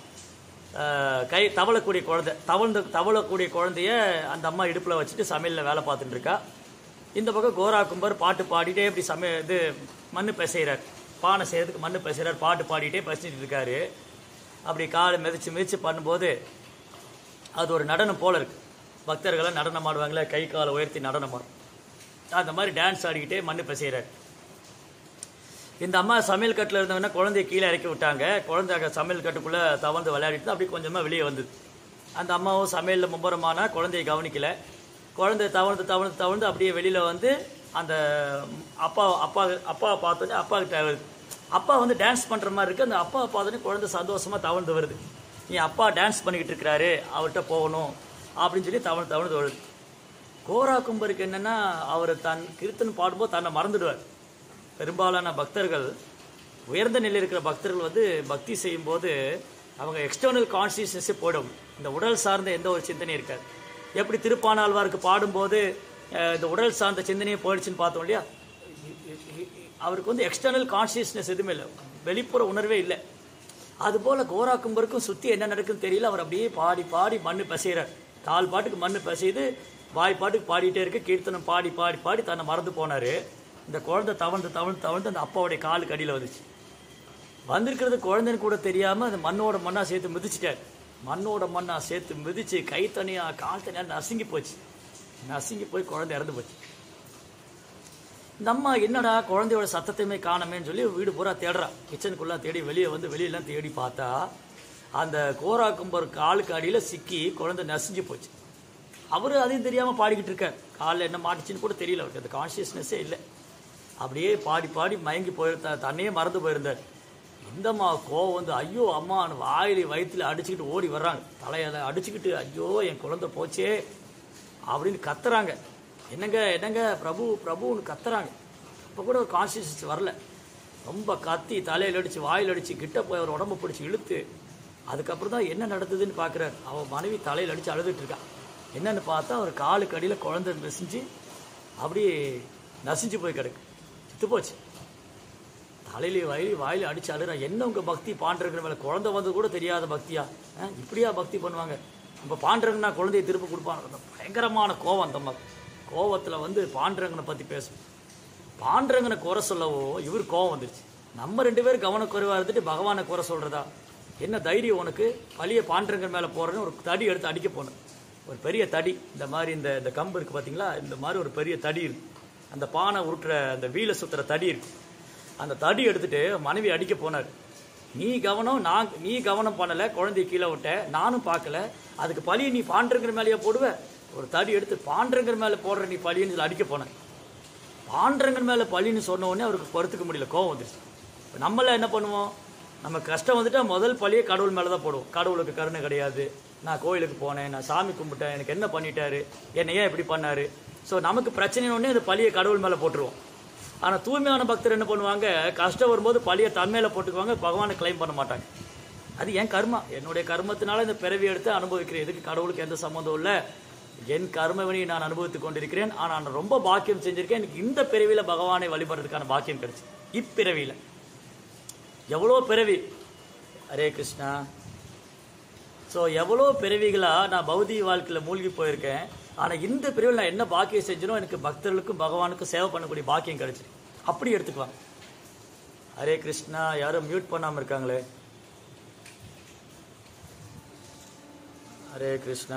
அஹ், கை தவளக்கூடிய குழந்தை தவழ்ந்து தவளக்கூடிய குழந்தைய அந்த அம்மா இடுப்பில் வச்சுட்டு சமையலில் வேலை பார்த்துட்டு இருக்கா இந்த பக்கம் கோரா கும்பர் பாட்டு பாடிட்டே இப்படி சமைய இது மண்ணு பிசைகிறார் பானை செய்யறதுக்கு மண்ணு பிசைகிறார் பாட்டு பாடிட்டே பிசைச்சிட்டு இருக்காரு அப்படி காலை மிதிச்சு மிதிச்சு பண்ணும்போது அது ஒரு நடனம் போல இருக்கு பக்தர்கள்லாம் நடனம் ஆடுவாங்களே கை காலை உயர்த்தி நடனம் ஆடும் அந்த மாதிரி டான்ஸ் ஆடிக்கிட்டே மண்ணு பிசைகிறார் இந்த அம்மா சமையல் கட்டில் இருந்தவொடனே குழந்தைய கீழே இறக்கி விட்டாங்க குழந்தை அங்க சமையல் கட்டுக்குள்ளே தவழ்ந்து விளையாடிட்டு அப்படி கொஞ்சமாக வெளியே வந்தது அந்த அம்மாவும் சமையலில் மும்பரமானா குழந்தைய கவனிக்கல குழந்தை தவழ்ந்து தவழ்ந்து தவழ்ந்து அப்படியே வெளியில் வந்து அந்த அப்பா அப்பா அப்பாவை பார்த்தோன்னே அப்பா கிட்ட வருது அப்பா வந்து டான்ஸ் பண்ணுற மாதிரி இருக்குது அந்த அப்பாவை பார்த்தோன்னே குழந்தை சந்தோஷமாக தவழ்ந்து வருது நீ அப்பா டான்ஸ் பண்ணிக்கிட்டு இருக்கிறாரு அவர்கிட்ட போகணும் அப்படின்னு சொல்லி தவழ்ந்து தவழ்ந்து வருது கோரா கும்பருக்கு என்னன்னா அவர் தன் கீர்த்தன் பாடும்போது தன்னை மறந்துடுவார் பெரும்பாலான பக்தர்கள் உயர்ந்த நிலையில் இருக்கிற பக்தர்கள் வந்து பக்தி செய்யும்போது அவங்க எக்ஸ்டர்னல் கான்சியஸ்னஸே போயிடும் இந்த உடல் சார்ந்த எந்த ஒரு சிந்தனையும் இருக்காது எப்படி திருப்பானாழ்வாருக்கு பாடும்போது அஹ், இந்த உடல் சார்ந்த சிந்தனையே போயிடுச்சுன்னு பார்த்தோம் இல்லையா அவருக்கு வந்து எக்ஸ்டர்னல் கான்சியஸ்னஸ் எதுவுமே இல்லை வெளிப்புற உணர்வே இல்லை அதுபோல் கோரா கும்பருக்கும் சுற்றி என்ன நடக்குன்னு தெரியல அவர் அப்படியே பாடி பாடி மண்ணு பசைகிறார் கால் பாட்டுக்கு மண்ணு பசையுது வாய் பாட்டுக்கு பாடிட்டே இருக்கு கீர்த்தனம் பாடி பாடி பாடி தன்னை மறந்து போனார் இந்த குழந்தை தவழ்ந்து தவழ்ந்து தவழ்ந்து அந்த அப்பாவுடைய காலுக்கு அடியில் வந்துச்சு வந்திருக்கிறது குழந்தைன்னு கூட தெரியாமல் அந்த மண்ணோட மண்ணாக சேர்த்து மிதிச்சிட்டார் மண்ணோட மண்ணா சேர்த்து மிதிச்சு கை தனியாக கால் தனியாக நசுங்கி போச்சு நசுங்கி போய் குழந்தை இறந்து போச்சு இந்த அம்மா என்னடா குழந்தையோட சத்தத்தையுமே காணமேன்னு சொல்லி வீடு பூரா தேடுறா கிச்சனுக்குள்ளே தேடி வெளியே வந்து வெளியெல்லாம் தேடி பார்த்தா அந்த கோரா கும்பர் காலுக்கு அடியில் சிக்கி குழந்தை நசுஞ்சு போச்சு அவரு அதையும் தெரியாமல் பாடிக்கிட்டு இருக்கார் காலில் என்ன மாட்டுச்சுன்னு கூட தெரியல அவருக்கு அந்த கான்ஷியஸ்னஸே இல்லை அப்படியே பாடி பாடி மயங்கி போயிருந்தா தன்னையே மறந்து போயிருந்தார் இந்தம்மா கோவம் வந்து ஐயோ அம்மான்னு வாயில வயிற்றுல அடிச்சுக்கிட்டு ஓடி வர்றாங்க தலையில அடிச்சுக்கிட்டு ஐயோ என் குழந்தை போச்சே அப்படின்னு கத்துறாங்க என்னங்க என்னங்க பிரபு பிரபுன்னு கத்துறாங்க இப்போ கூட ஒரு கான்சியஸ் வரல ரொம்ப கத்தி தலையில் அடிச்சு வாயில் அடிச்சு கிட்ட போய் அவர் உடம்பு பிடிச்சி இழுத்து அதுக்கப்புறம் தான் என்ன நடந்ததுன்னு பார்க்குறாரு அவன் மனைவி தலையில் அடிச்சு அழுதுட்டு இருக்கா என்னன்னு பார்த்தா அவர் காலுக்கு அடியில் குழந்தை நெசிஞ்சு அப்படியே நசிஞ்சு போய் கிடக்கு செத்து போச்சு தலையிலே வயலி வாயில அடிச்சு அழுறா என்ன உங்க பக்தி பாண்டிருக்கிற மேல குழந்தை வந்து கூட தெரியாத பக்தியா ஆ, இப்படியா பக்தி பண்ணுவாங்க நம்ம பாண்டிரங்கனா குழந்தையை திருப்பி கொடுப்பாங்க பயங்கரமான கோவம் அந்த அம்மா கோவத்துல வந்து பாண்டிரங்கனை பத்தி பேசும் பாண்டிரங்கனை குறை சொல்லவோ இவர் கோவம் வந்துருச்சு நம்ம ரெண்டு பேரும் கவனக்குறைவா இருந்துட்டு பகவானை குறை சொல்றதா என்ன தைரியம் உனக்கு பழிய பாண்டிரங்கன் மேல போறேன்னு ஒரு தடி எடுத்து அடிக்க போனேன் ஒரு பெரிய தடி இந்த மாதிரி இந்த இந்த கம்பு இருக்கு பாத்தீங்களா இந்த மாதிரி ஒரு பெரிய தடி இருக்கு அந்த பானை உருட்டுற அந்த வீலை சுத்துற தடி இருக்கு அந்த தடி எடுத்துட்டு மனைவி அடிக்க போனார் நீ கவனம் நான் நீ கவனம் பண்ணல குழந்தைய கீழே விட்ட நானும் பார்க்கல அதுக்கு பழியை நீ பாண்டங்கிற மேலேயே போடுவ ஒரு தடி எடுத்து பாண்டங்கிற மேலே போடுற நீ பழின்னு சொல்லி அடிக்க போனேன் பாண்டரங்கன் மேலே பழின்னு சொன்ன உடனே அவருக்கு பொறுத்துக்க முடியல கோவம் வந்துருச்சு இப்போ நம்மளாம் என்ன பண்ணுவோம் நம்ம கஷ்டம் வந்துட்டா முதல் பழியை கடவுள் மேலே தான் போடுவோம் கடவுளுக்கு கருணை கிடையாது நான் கோயிலுக்கு போனேன் நான் சாமி கும்பிட்டேன் எனக்கு என்ன பண்ணிட்டாரு என்னை ஏன் இப்படி பண்ணாரு ஸோ நமக்கு பிரச்சனை உடனே அந்த பழியை கடவுள் மேலே போட்டுருவோம் ஆனால் தூய்மையான பக்தர் என்ன பண்ணுவாங்க கஷ்டம் வரும்போது பழியை தன்மையில போட்டுக்குவாங்க பகவானை கிளைம் பண்ண மாட்டாங்க அது என் கர்மா என்னுடைய கர்மத்தினால இந்த பிறவி எடுத்து அனுபவிக்கிறேன் இதுக்கு கடவுளுக்கு எந்த சம்மந்தம் இல்லை என் கர்மவினையை நான் அனுபவித்துக் கொண்டிருக்கிறேன் ஆனால் நான் ரொம்ப பாக்கியம் செஞ்சிருக்கேன் எனக்கு இந்த பிறவியில பகவானை வழிபடுறதுக்கான பாக்கியம் கிடைச்சு இப்பிறவியில எவ்வளோ பிறவி ஹரே கிருஷ்ணா ஸோ எவ்வளோ பிறவிகளாக நான் பௌதிக வாழ்க்கையில் மூழ்கி போயிருக்கேன் ஆனால் இந்த பிரிவில் நான் என்ன பாக்கியம் செஞ்சனோ எனக்கு பக்தர்களுக்கும் பகவானுக்கும் சேவை பண்ணக்கூடிய பாக்கியம் கிடைச்சிருக்கு அப்படி எடுத்துக்குவாங்க ஹரே கிருஷ்ணா யாரும் மியூட் பண்ணாமல் இருக்காங்களே ஹரே கிருஷ்ணா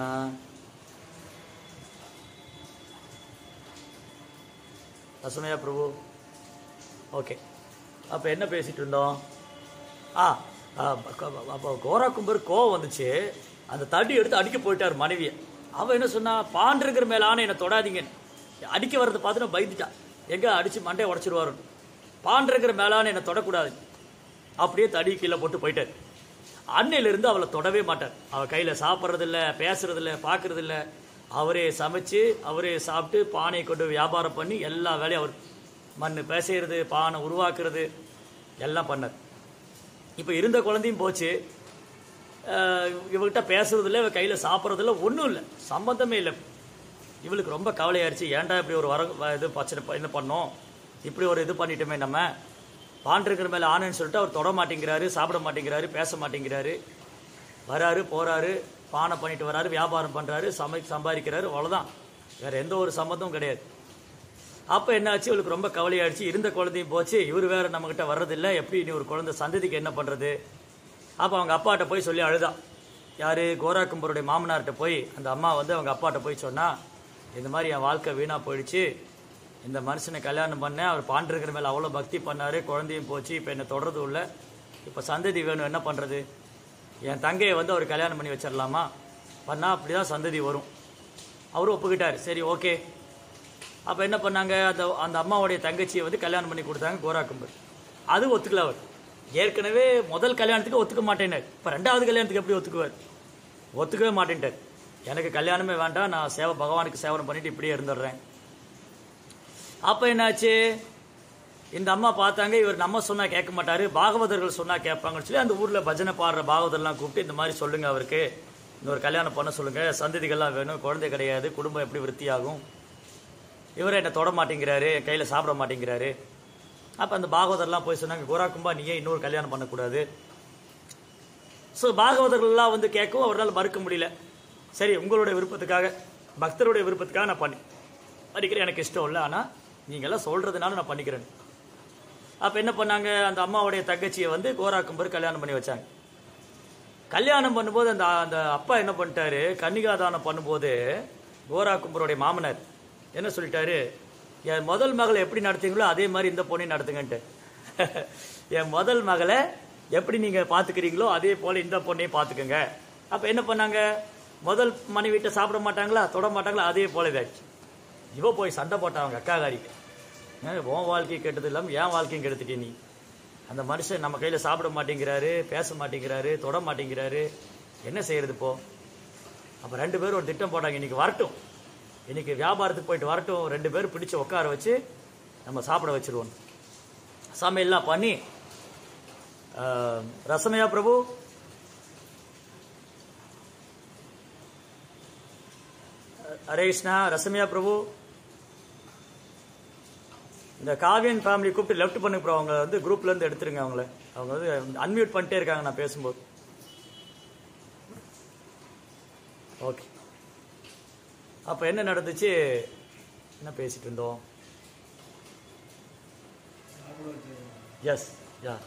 ரசமையா பிரபு ஓகே அப்போ என்ன பேசிட்டு இருந்தோம் ஆ அப்போ கோரா கும்பர் கோவம் வந்துச்சு அந்த தடி எடுத்து அடிக்க போயிட்டார் மனைவியை அவன் என்ன சொன்னா பாண்டிருக்கிற மேல ஆன என்னை தொடாதீங்க அடிக்க வர்றதை பார்த்து நான் பயந்துட்டான் எங்க அடிச்சு மண்டையை உடச்சிருவாரு பாண்டிருக்கிற மேலான என்னை தொடக்கூடாது அப்படியே தடி கீழே போட்டு போயிட்டார் அன்னையிலிருந்து அவளை தொடவே மாட்டார் அவள் கையில் சாப்பிட்றதில்ல பேசுறதில்ல பார்க்கறதில்ல அவரே சமைச்சு அவரே சாப்பிட்டு பானையை கொண்டு வியாபாரம் பண்ணி எல்லா வேலையும் அவர் மண் பேசுறது பானை உருவாக்குறது எல்லாம் பண்ணார் இப்போ இருந்த குழந்தையும் போச்சு அஹ் இவகிட்ட பேசுறதில்ல இவ கையில் சாப்பிட்றதில்ல ஒன்றும் இல்லை சம்பந்தமே இல்லை இவளுக்கு ரொம்ப கவலையாயிருச்சு ஏன்டா இப்படி ஒரு வர வ- இது பிரச்சனை ப- என்ன பண்ணோம் இப்படி ஒரு இது பண்ணிட்டோமே நம்ம பாண்டிருக்கிற மேலே ஆனன்னு சொல்லிட்டு அவர் தொட மாட்டேங்கிறாரு சாப்பிட மாட்டேங்கிறாரு பேச மாட்டேங்கிறாரு வராரு போறாரு பானை பண்ணிட்டு வராரு வியாபாரம் பண்றாரு சமை சம்பாதிக்கிறாரு அவ்வளவுதான் வேற எந்த ஒரு சம்மந்தமும் கிடையாது அப்ப என்னாச்சு இவளுக்கு ரொம்ப கவலையாயிடுச்சு இருந்த குழந்தையும் போச்சு இவர் வேற நம்ம கிட்ட வர்றதில்ல எப்படி இனி ஒரு குழந்தை சந்ததிக்கு என்ன பண்றது அப்ப அவங்க அப்பாட்ட போய் சொல்லி அழுதா யாரு கோராக்கும்பருடைய மாமனார்கிட்ட போய் அந்த அம்மா வந்து அவங்க அப்பாட்ட போய் சொன்னா இந்த மாதிரி என் வாழ்க்கை வீணா போயிடுச்சு இந்த மனுஷனை கல்யாணம் பண்ணேன் அவர் பாண்டிருக்கிற மேல அவ்வளோ பக்தி பண்ணாரு குழந்தையும் போச்சு இப்போ என்னை தொடர்றது இல்லை இப்போ சந்ததி வேணும் என்ன பண்றது என் தங்கையை வந்து அவர் கல்யாணம் பண்ணி வச்சிடலாமா பண்ணா அப்படிதான் சந்ததி வரும் அவரும் ஒப்புக்கிட்டாரு சரி ஓகே அப்போ என்ன பண்ணாங்க அந்த அந்த அம்மாவுடைய தங்கச்சியை வந்து கல்யாணம் பண்ணி கொடுத்தாங்க கோராக்கும்பர் அது ஒத்துக்கல அவர் ஏற்கனவே முதல் கல்யாணத்துக்கு ஒத்துக்க மாட்டேன்னார் இப்போ ரெண்டாவது கல்யாணத்துக்கு எப்படி ஒத்துக்குவார் ஒத்துக்கவே மாட்டேன்ட்டார் எனக்கு கல்யாணமே வேண்டாம் நான் சேவை பகவானுக்கு சேவனை பண்ணிட்டு இப்படியே இருந்துடுறேன் அப்போ என்னாச்சு இந்த அம்மா பார்த்தாங்க இவர் நம்ம சொன்னா கேட்க மாட்டாரு பாகவதர்கள் சொன்னா கேட்பாங்கன்னு சொல்லி அந்த ஊர்ல பஜனை பாடுற பாகவதர்லாம் கூப்பிட்டு இந்த மாதிரி சொல்லுங்க அவருக்கு இன்னொரு கல்யாணம் பண்ண சொல்லுங்க சந்ததிகள்லாம் வேணும் குழந்தை கிடையாது குடும்பம் எப்படி விருத்தியாகும் இவரே என்னை தொட மாட்டேங்கிறாரு என் கையில் சாப்பிட மாட்டேங்கிறாரு அப்போ அந்த பாகவதர்லாம் போய் சொன்னாங்க கோராக்கும்பா நீ ஏன் இன்னொரு கல்யாணம் பண்ணக்கூடாது ஸோ பாகவதர்கள்லாம் வந்து கேட்கவும் அவரால் மறுக்க முடியல சரி உங்களுடைய விருப்பத்துக்காக பக்தருடைய விருப்பத்துக்காக நான் பண்ணி பண்ணிக்கிறேன் எனக்கு இஷ்டம் இல்லை ஆனால் நீங்களாம் சொல்கிறதுனால நான் பண்ணிக்கிறேன் அப்போ என்ன பண்ணாங்க அந்த அம்மாவுடைய தங்கச்சியை வந்து கோராக்கும்பர் கல்யாணம் பண்ணி வச்சாங்க கல்யாணம் பண்ணும்போது அந்த அந்த அப்பா என்ன பண்ணிட்டாரு கன்னிகாதானம் பண்ணும்போது கோராக்கும்பருடைய மாமனார் என்ன சொல்லிட்டாரு என் முதல் மகளை எப்படி நடத்தீங்களோ அதே மாதிரி இந்த பொண்ணையும் நடத்துங்கன்ட்டு என் முதல் மகளை எப்படி நீங்க பாத்துக்கிறீங்களோ அதே போல இந்த பொண்ணையும் பாத்துக்கோங்க அப்ப என்ன பண்ணாங்க முதல் மனைவிட்ட சாப்பிட மாட்டாங்களா தொட மாட்டாங்களா அதே போல இதாச்சு இவ போய் சண்டை போட்டா அவங்க அக்காகாரிக்கு ஏன் உன் வாழ்க்கையை கெட்டது இல்லாமல் என் வாழ்க்கையும் கெடுத்துட்டே நீ அந்த மனுஷன் நம்ம கையில் சாப்பிட மாட்டேங்கிறாரு பேச மாட்டேங்கிறாரு தொட மாட்டேங்கிறாரு என்ன செய்யறது இப்போ அப்போ ரெண்டு பேரும் ஒரு திட்டம் போட்டாங்க இன்னைக்கு வரட்டும் இன்னைக்கு வியாபாரத்துக்கு போயிட்டு வரட்டும் ரெண்டு பேரும் பிடிச்சு உட்கார வச்சு நம்ம சாப்பிட வச்சிருவோம் சமையல்லாம் பண்ணி ஆஹ், ரசமையா பிரபு ஹரே கிருஷ்ணா ரசமையா பிரபு இந்த காவியன் ஃபேமிலி கூப்பிட்டு லெஃப்ட் பண்ணு ப்ரோ அவங்க வந்து குரூப்ல இருந்து எடுத்துருங்க அவங்கள அவங்க வந்து அன்மியூட் பண்ணிட்டே இருக்காங்க நான் பேசும்போது ஓகே அப்ப என்ன நடந்துச்சு என்ன பேசிட்டு இருந்தோம் எஸ் யா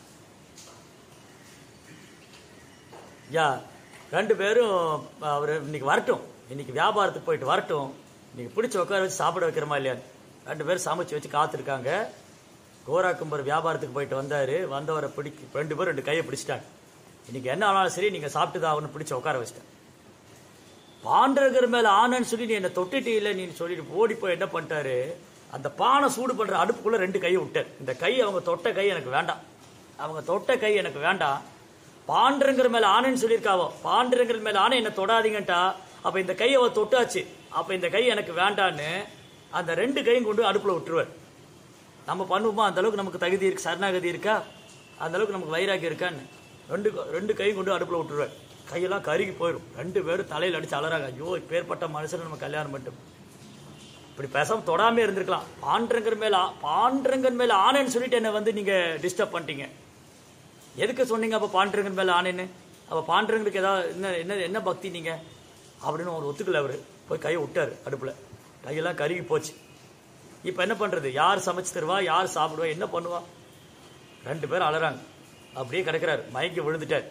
யா ரெண்டு பேரும் அவர் இன்னைக்கு வரட்டும் இன்னைக்கு வியாபாரத்துக்கு போயிட்டு வரட்டும் இன்னைக்கு பிடிச்ச உட்கார வச்சு சாப்பிட வைக்கிறோமா இல்லையா ரெண்டு பேரும் சமைச்சு வச்சு காத்திருக்காங்க கோராக்கும்பர் வியாபாரத்துக்கு போயிட்டு வந்தாரு வந்தவரை பிடிக்க ரெண்டு பேரும் ரெண்டு கையை பிடிச்சிட்டாங்க இன்னைக்கு என்ன ஆனாலும் சரி நீங்க சாப்பிட்டு தான் ஆகணும்னு பிடிச்சு உட்கார வச்சிட்டேன் பாண்டகர் மேல ஆனன்னு சொல்லி நீ என்ன தொட்டுட்டு இல்லை நீ சொல்லிட்டு ஓடி போய் என்ன பண்ணிட்டாரு அந்த பானை சூடு பண்ற அடுப்புக்குள்ள ரெண்டு கையை விட்டார் இந்த கை அவங்க தொட்ட கை எனக்கு வேண்டாம் அவங்க தொட்ட கை எனக்கு வேண்டாம் பாண்டுரங்கிற மேல ஆணைன்னு சொல்லியிருக்காவோ பாண்டுரங்கிற மேல ஆணை என்ன தொடாதீங்கன்ட்டா அப்ப இந்த கை அவ தொட்டாச்சு அப்ப இந்த கை எனக்கு வேண்டான்னு அந்த ரெண்டு கையும் கொண்டு அடுப்புல விட்டுருவார் நம்ம பண்ணுவோமா அந்த அளவுக்கு நமக்கு தகுதி இருக்கு சரணாகதி இருக்கா அந்த அளவுக்கு நமக்கு வைராக்கியம் இருக்கான்னு ரெண்டு ரெண்டு கையும் கொண்டு அடுப்புல விட்டுருவார் கையெல்லாம் கருகி போயிடும் ரெண்டு பேரும் தலையில் அடிச்சு அலறாங்க ஐயோ இப்பேற்பட்ட மனுஷனை நம்ம கல்யாணம் பண்ணிட்டோம் இப்படி பேசாம தொடாமே இருந்திருக்கலாம் பாண்டரங்கர் மேல ஆ- பாண்டரங்கர் மேல ஆணைன்னு சொல்லிட்டு என்ன வந்து நீங்க டிஸ்டர்ப் பண்ணிட்டீங்க எதுக்கு சொன்னீங்க அப்ப பாண்டரங்கர் மேல ஆணைன்னு அப்ப பாண்டரங்கருக்கு ஏதாவது என்ன என்ன என்ன பக்தி நீங்க அப்படின்னு ஒரு ஒத்துக்கல அவரு போய் கையை விட்டாரு அடுப்புல கையெல்லாம் கருகி போச்சு இப்ப என்ன பண்றது யார் சமைச்சு தருவா யார் சாப்பிடுவா என்ன பண்ணுவா ரெண்டு பேரும் அலறாங்க அப்படியே கிடக்குறாரு மயங்கி விழுந்துட்டார்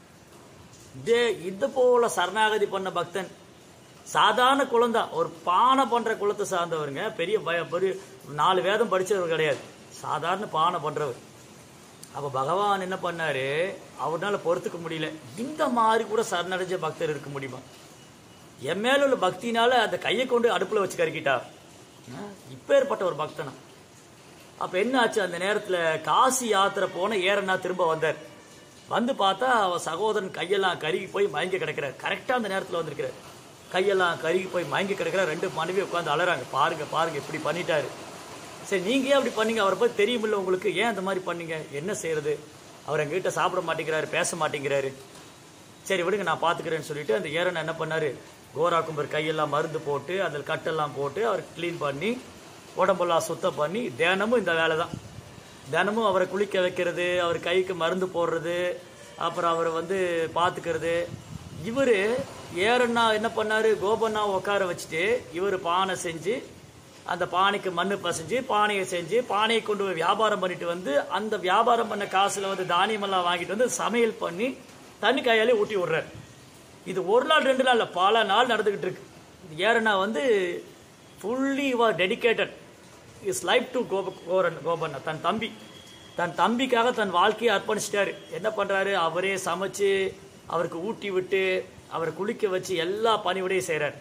இதே இது போல சரணாகதி பண்ண பக்தன் சாதாரண குழந்தை ஒரு பானை பண்ற குலத்தை சார்ந்தவருங்க பெரிய பய- பெரிய நாலு வேதம் படிச்சவர் கிடையாது சாதாரண பானை பண்றவர் அப்ப பகவான் என்ன பண்ணாரு அவர்னால பொறுத்துக்க முடியல இந்த மாதிரி கூட சரணடைஞ்ச பக்தர் இருக்க முடியுமா என் மேல உள்ள பக்தினால அந்த கையை கொண்டு அடுப்புல வச்சு கருக்கிட்டா இப்பேற்பட்ட ஒரு பக்தனா அப்ப என்ன ஆச்சு அந்த நேரத்துல காசி யாத்திரை போன ஏறனா திரும்ப வந்தார் வந்து பார்த்தா அவ சகோதரன் கையெல்லாம் கருகி போய் மயங்கி கிடக்கிறார் கரெக்டா அந்த நேரத்துல வந்திருக்கிறார் கையெல்லாம் கருகி போய் மயங்கி கிடக்கிறார் ரெண்டு மனைவி உட்காந்து அலறாங்க பாருங்க பாருங்க இப்படி பண்ணிட்டாரு சரி நீங்க ஏன் அப்படி பண்ணீங்க அவரை பத்தி தெரியுமில்ல உங்களுக்கு ஏன் அந்த மாதிரி பண்ணீங்க என்ன செய்யறது அவர் எங்ககிட்ட சாப்பிட மாட்டேங்கிறாரு பேச மாட்டேங்கிறாரு சரி விடுங்க நான் பார்த்துக்கிறேன்னு சொல்லிட்டு அந்த ஏரன் என்ன பண்ணாரு கோரா கும்பர் கையெல்லாம் மருந்து போட்டு அதில் கட்டெல்லாம் போட்டு அவர் க்ளீன் பண்ணி உடம்பெல்லாம் சுத்தம் பண்ணி தினமும் இந்த வேலை தான் தினமும் அவரை குளிக்க வைக்கிறது அவர் கைக்கு மருந்து போடுறது அப்புறம் அவரை வந்து பார்த்துக்கிறது இவர் ஏரண்ணா என்ன பண்ணாரு கோபண்ணா உட்கார வச்சுட்டு இவர் பானை செஞ்சு அந்த பானைக்கு மண்ணு பசைஞ்சு பானையை செஞ்சு பானையை கொண்டு போய் வியாபாரம் பண்ணிட்டு வந்து அந்த வியாபாரம் பண்ண காசுல வந்து தானியமெல்லாம் வாங்கிட்டு வந்து சமையல் பண்ணி தண்ணி கையாலே ஊட்டி விடுறாரு இது ஒரு நாள் ரெண்டு நாள் இல்ல பல நாள் நடந்துகிட்டு இருக்கு ஏறனா வந்து ஃபுல்லி வா dedicated is life to Gopan Gopanna தன் தம்பி தன் தம்பிக்காக தன் வாழ்க்கையை அர்ப்பணிச்சிட்டாரு என்ன பண்றாரு அவரே சமைச்சு அவருக்கு ஊட்டி விட்டு அவரை குளிக்க வச்சு எல்லா பணிவிடையும் செய்றாரு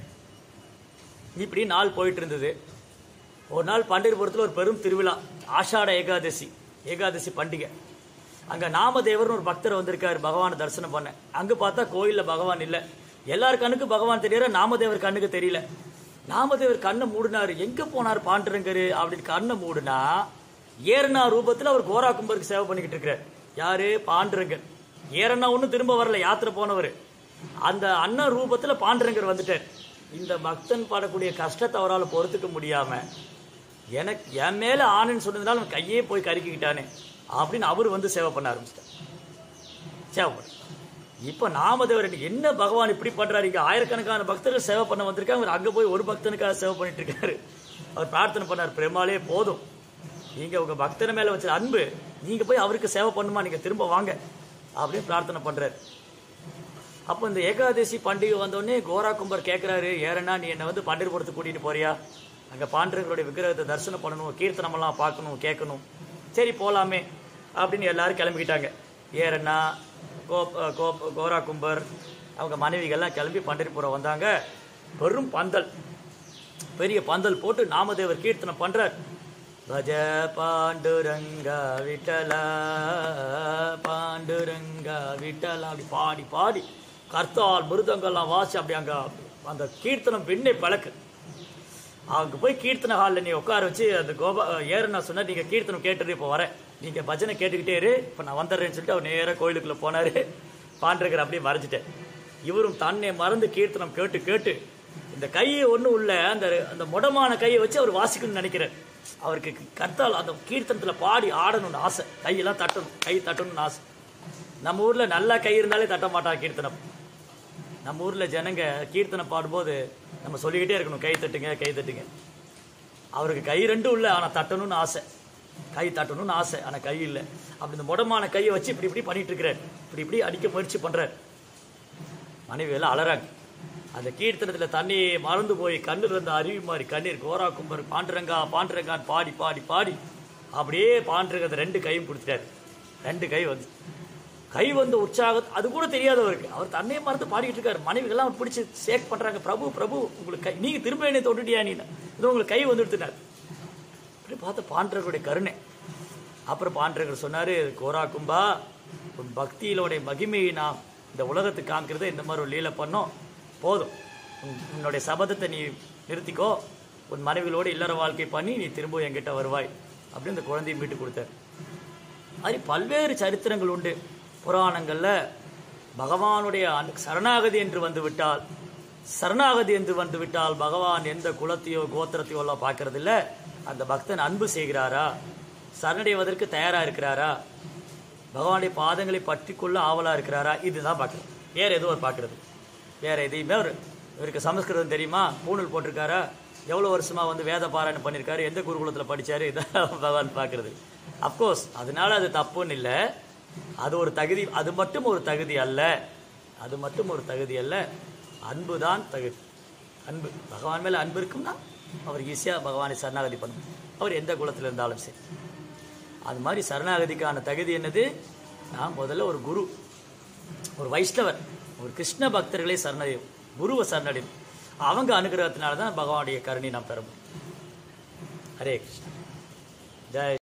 இப்படி நாள் போயிட்டு இருந்தது ஒரு நாள் பண்டிகைபுரத்தில் ஒரு பெரும் திருவிழா ஆஷாட ஏகாதசி ஏகாதசி பண்டிகை அங்க நாமதேவர்னு ஒரு பக்தர் வந்திருக்காரு பகவானை தரிசனம் பண்ண அங்க பார்த்தா கோயில்ல பகவான் இல்ல எல்லார் கண்ணுக்கு பகவான் தெரியற நாமதேவர் கண்ணுக்கு தெரியல நாமதேவர் கண்ணை மூடினாரு எங்க போனார் பாண்டுரங்கரு அப்படின்னு கண்ணை மூடுனா ஏறனா ரூபத்துல அவர் கோரா கும்பருக்கு சேவை பண்ணிக்கிட்டு இருக்கிறார் யாரு பாண்டுரங்கர் ஏறனா ஒன்னும் திரும்ப வரல யாத்திரை போனவர் அந்த அண்ணன் ரூபத்துல பாண்டுரங்கர் வந்துட்டார் இந்த பக்தன் படக்கூடிய கஷ்டத்தை அவரால் பொறுத்துக்க முடியாம எனக்கு என் மேல ஆணுன்னு சொன்னதுனால அவன் கையே போய் கருக்கிக்கிட்டானே அப்படின்னு அவர் வந்து சேவை பண்ண ஆரம்பிச்சிட்டார் சேவை பண்ண இப்ப நாமதேவர் இன்னைக்கு என்ன பகவான் இப்படி பண்றாரு இங்க ஆயிரக்கணக்கான பக்தர்கள் சேவை பண்ண வந்திருக்காங்க அவர் அங்க போய் ஒரு பக்தனுக்காக சேவை பண்ணிட்டு இருக்காரு அவர் பிரார்த்தனை பண்ணார் பெருமாளே போதும் நீங்க உங்க பக்தன் மேல வச்ச அன்பு நீங்க போய் அவருக்கு சேவை பண்ணுமா நீங்க திரும்ப வாங்க அப்படின்னு பிரார்த்தனை பண்றாரு அப்போ இந்த ஏகாதசி பண்டிகை வந்தோடனே கோரா கும்பர் கேட்குறாரு ஏறனா நீ என்னை வந்து பண்டிகைபுரத்துக்கு கூட்டிட்டு போறியா அங்கே பாண்டவர்களுடைய விக்கிரகத்தை தரிசனம் பண்ணணும் கீர்த்தனமெல்லாம் பார்க்கணும் கேட்கணும் சரி போலாமே அப்படின்னு எல்லாரும் கிளம்பிக்கிட்டாங்க ஏறனா கோப் கோப் கோரா கும்பர் அவங்க மனைவிகள்லாம் கிளம்பி பண்டிகைபுரம் வந்தாங்க பெரும் பந்தல் பெரிய பந்தல் போட்டு நாமதேவர் கீர்த்தனம் பண்றார் பஜ பாண்டுரங்கா விட்டலா பாண்டுரங்கா விட்டலா அப்படி பாடி பாடி கர்த்தால் மிருதங்கள்லாம் வாசி அப்படி அங்க அந்த கீர்த்தனம் விண்ணை பழக்கு அங்க போய் கீர்த்தன ஹாலில் நீ உட்கார வச்சு அந்த கோபா ஏறு நான் சொன்னா நீங்க கீர்த்தனம் கேட்டுட்டு இப்போ வரேன் நீங்க பஜனை கேட்டுக்கிட்டே இரு இப்போ நான் வந்துடுறேன்னு சொல்லிட்டு அவர் நேரா கோயிலுக்குள்ள போனாரு பாண்டிருக்கிற அப்படியே மறைஞ்சிட்டேன் இவரும் தன்னை மறந்து கீர்த்தனம் கேட்டு கேட்டு இந்த கையை ஒண்ணு உள்ள அந்த அந்த முடமான கையை வச்சு அவர் வாசிக்கணும்னு நினைக்கிறார் அவருக்கு கர்த்தால் அந்த கீர்த்தனத்துல பாடி ஆடணும்னு ஆசை கையெல்லாம் தட்டணும் கை தட்டணும்னு ஆசை நம்ம ஊர்ல நல்ல கை இருந்தாலே தட்ட மாட்டாங்க கீர்த்தனம் நம்ம ஊர்ல ஜனங்க கீர்த்தனை பாடும்போது நம்ம சொல்லிக்கிட்டே இருக்கணும் கை தட்டுங்க கை தட்டுங்க அவருக்கு கை ரெண்டும் இல்லை ஆனா தட்டணும்னு ஆசை கை தட்டணும்னு ஆசை ஆனா கை இல்லை அப்படி இந்த முடமான கையை வச்சு இப்படி இப்படி பண்ணிட்டு இருக்கிறார் இப்படி இப்படி அடிக்க முயற்சி பண்றார் மனைவி எல்லாம் அலறாங்க அந்த கீர்த்தனத்துல தண்ணி மறந்து போய் கண்ணுல இருந்த அருவி மாதிரி கண்ணீர் கோரா கும்பர் பாண்டுரங்கா பாண்டுரங்கான்னு பாடி பாடி பாடி அப்படியே பாண்டுரங்கத்தை ரெண்டு கையும் கொடுத்துட்டாரு ரெண்டு கை வந்து கை வந்த உற்சாகம் அது கூட தெரியாதவருக்கு அவர் தன்னையே மறந்து பாடிட்டு இருக்காரு மனைவிகள்லாம் அவர் பிடிச்சு சேக் பண்றாங்க பிரபு பிரபு உங்களுக்கு கை நீங்க திரும்ப என்னை தொட்டுட்டியா நீ இது உங்களுக்கு கை வந்துடுத்துனார் அப்படி பார்த்து பாண்டவர்களுடைய கருணை அப்புறம் பாண்டர்கள் சொன்னார் கோரா கும்பா உன் பக்தியிலோடைய மகிமையை நாம் இந்த உலகத்துக்கு காமிக்கிறத இந்த மாதிரி ஒரு லீலை பண்ணோம் போதும் உன் உன்னுடைய சபதத்தை நீ நிறுத்திக்கோ உன் மனைவிகளோடு இல்லற வாழ்க்கை பண்ணி நீ திரும்ப என்கிட்ட வருவாய் அப்படின்னு இந்த குழந்தையை மீட்டு கொடுத்தார் மாதிரி பல்வேறு சரித்திரங்கள் உண்டு புராணங்களில் பகவானுடைய அன்- சரணாகதி என்று வந்து விட்டால் சரணாகதி என்று வந்து விட்டால் பகவான் எந்த குலத்தையோ கோத்திரத்தையோ எல்லாம் பார்க்கறது இல்ல அந்த பக்தன் அன்பு செய்கிறாரா சரணடைவதற்கு தயாரா இருக்கிறாரா பகவானுடைய பாதங்களை பற்றி கொள்ள ஆவலா இருக்கிறாரா இதுதான் பார்க்கறது வேற எதுவும் அவர் பார்க்கறது வேற எதையுமே அவர் இவருக்கு சமஸ்கிருதம் தெரியுமா பூணூல் போட்டிருக்காரா எவ்வளோ வருஷமா வந்து வேத பாராயணம் பண்ணியிருக்காரு எந்த குருகுலத்தில் படிச்சாரு இதான் பகவான் பார்க்கறது அப்கோர்ஸ் அதனால அது தப்புன்னு இல்லை அது ஒரு தகுதி அது மட்டும் ஒரு தகுதி அல்ல அது மட்டும் ஒரு தகுதி அல்ல அன்பு தான் தகுதி அன்பு பகவான் மேல அன்பு இருக்கும்னா அவர் ஈஸியாக பகவானை சரணாகதி பண்ணும் அவர் எந்த குலத்தில் இருந்தாலும் சரி அது மாதிரி சரணாகதிக்கான தகுதி என்னது நான் முதல்ல ஒரு குரு ஒரு வைஷ்ணவர் ஒரு கிருஷ்ண பக்தர்களை சரணடையும் குருவை சரணடையும் அவங்க அனுகிரகத்தினால தான் பகவானுடைய கருணை நாம் பெற முடியும் ஹரே கிருஷ்ணா ஜெய்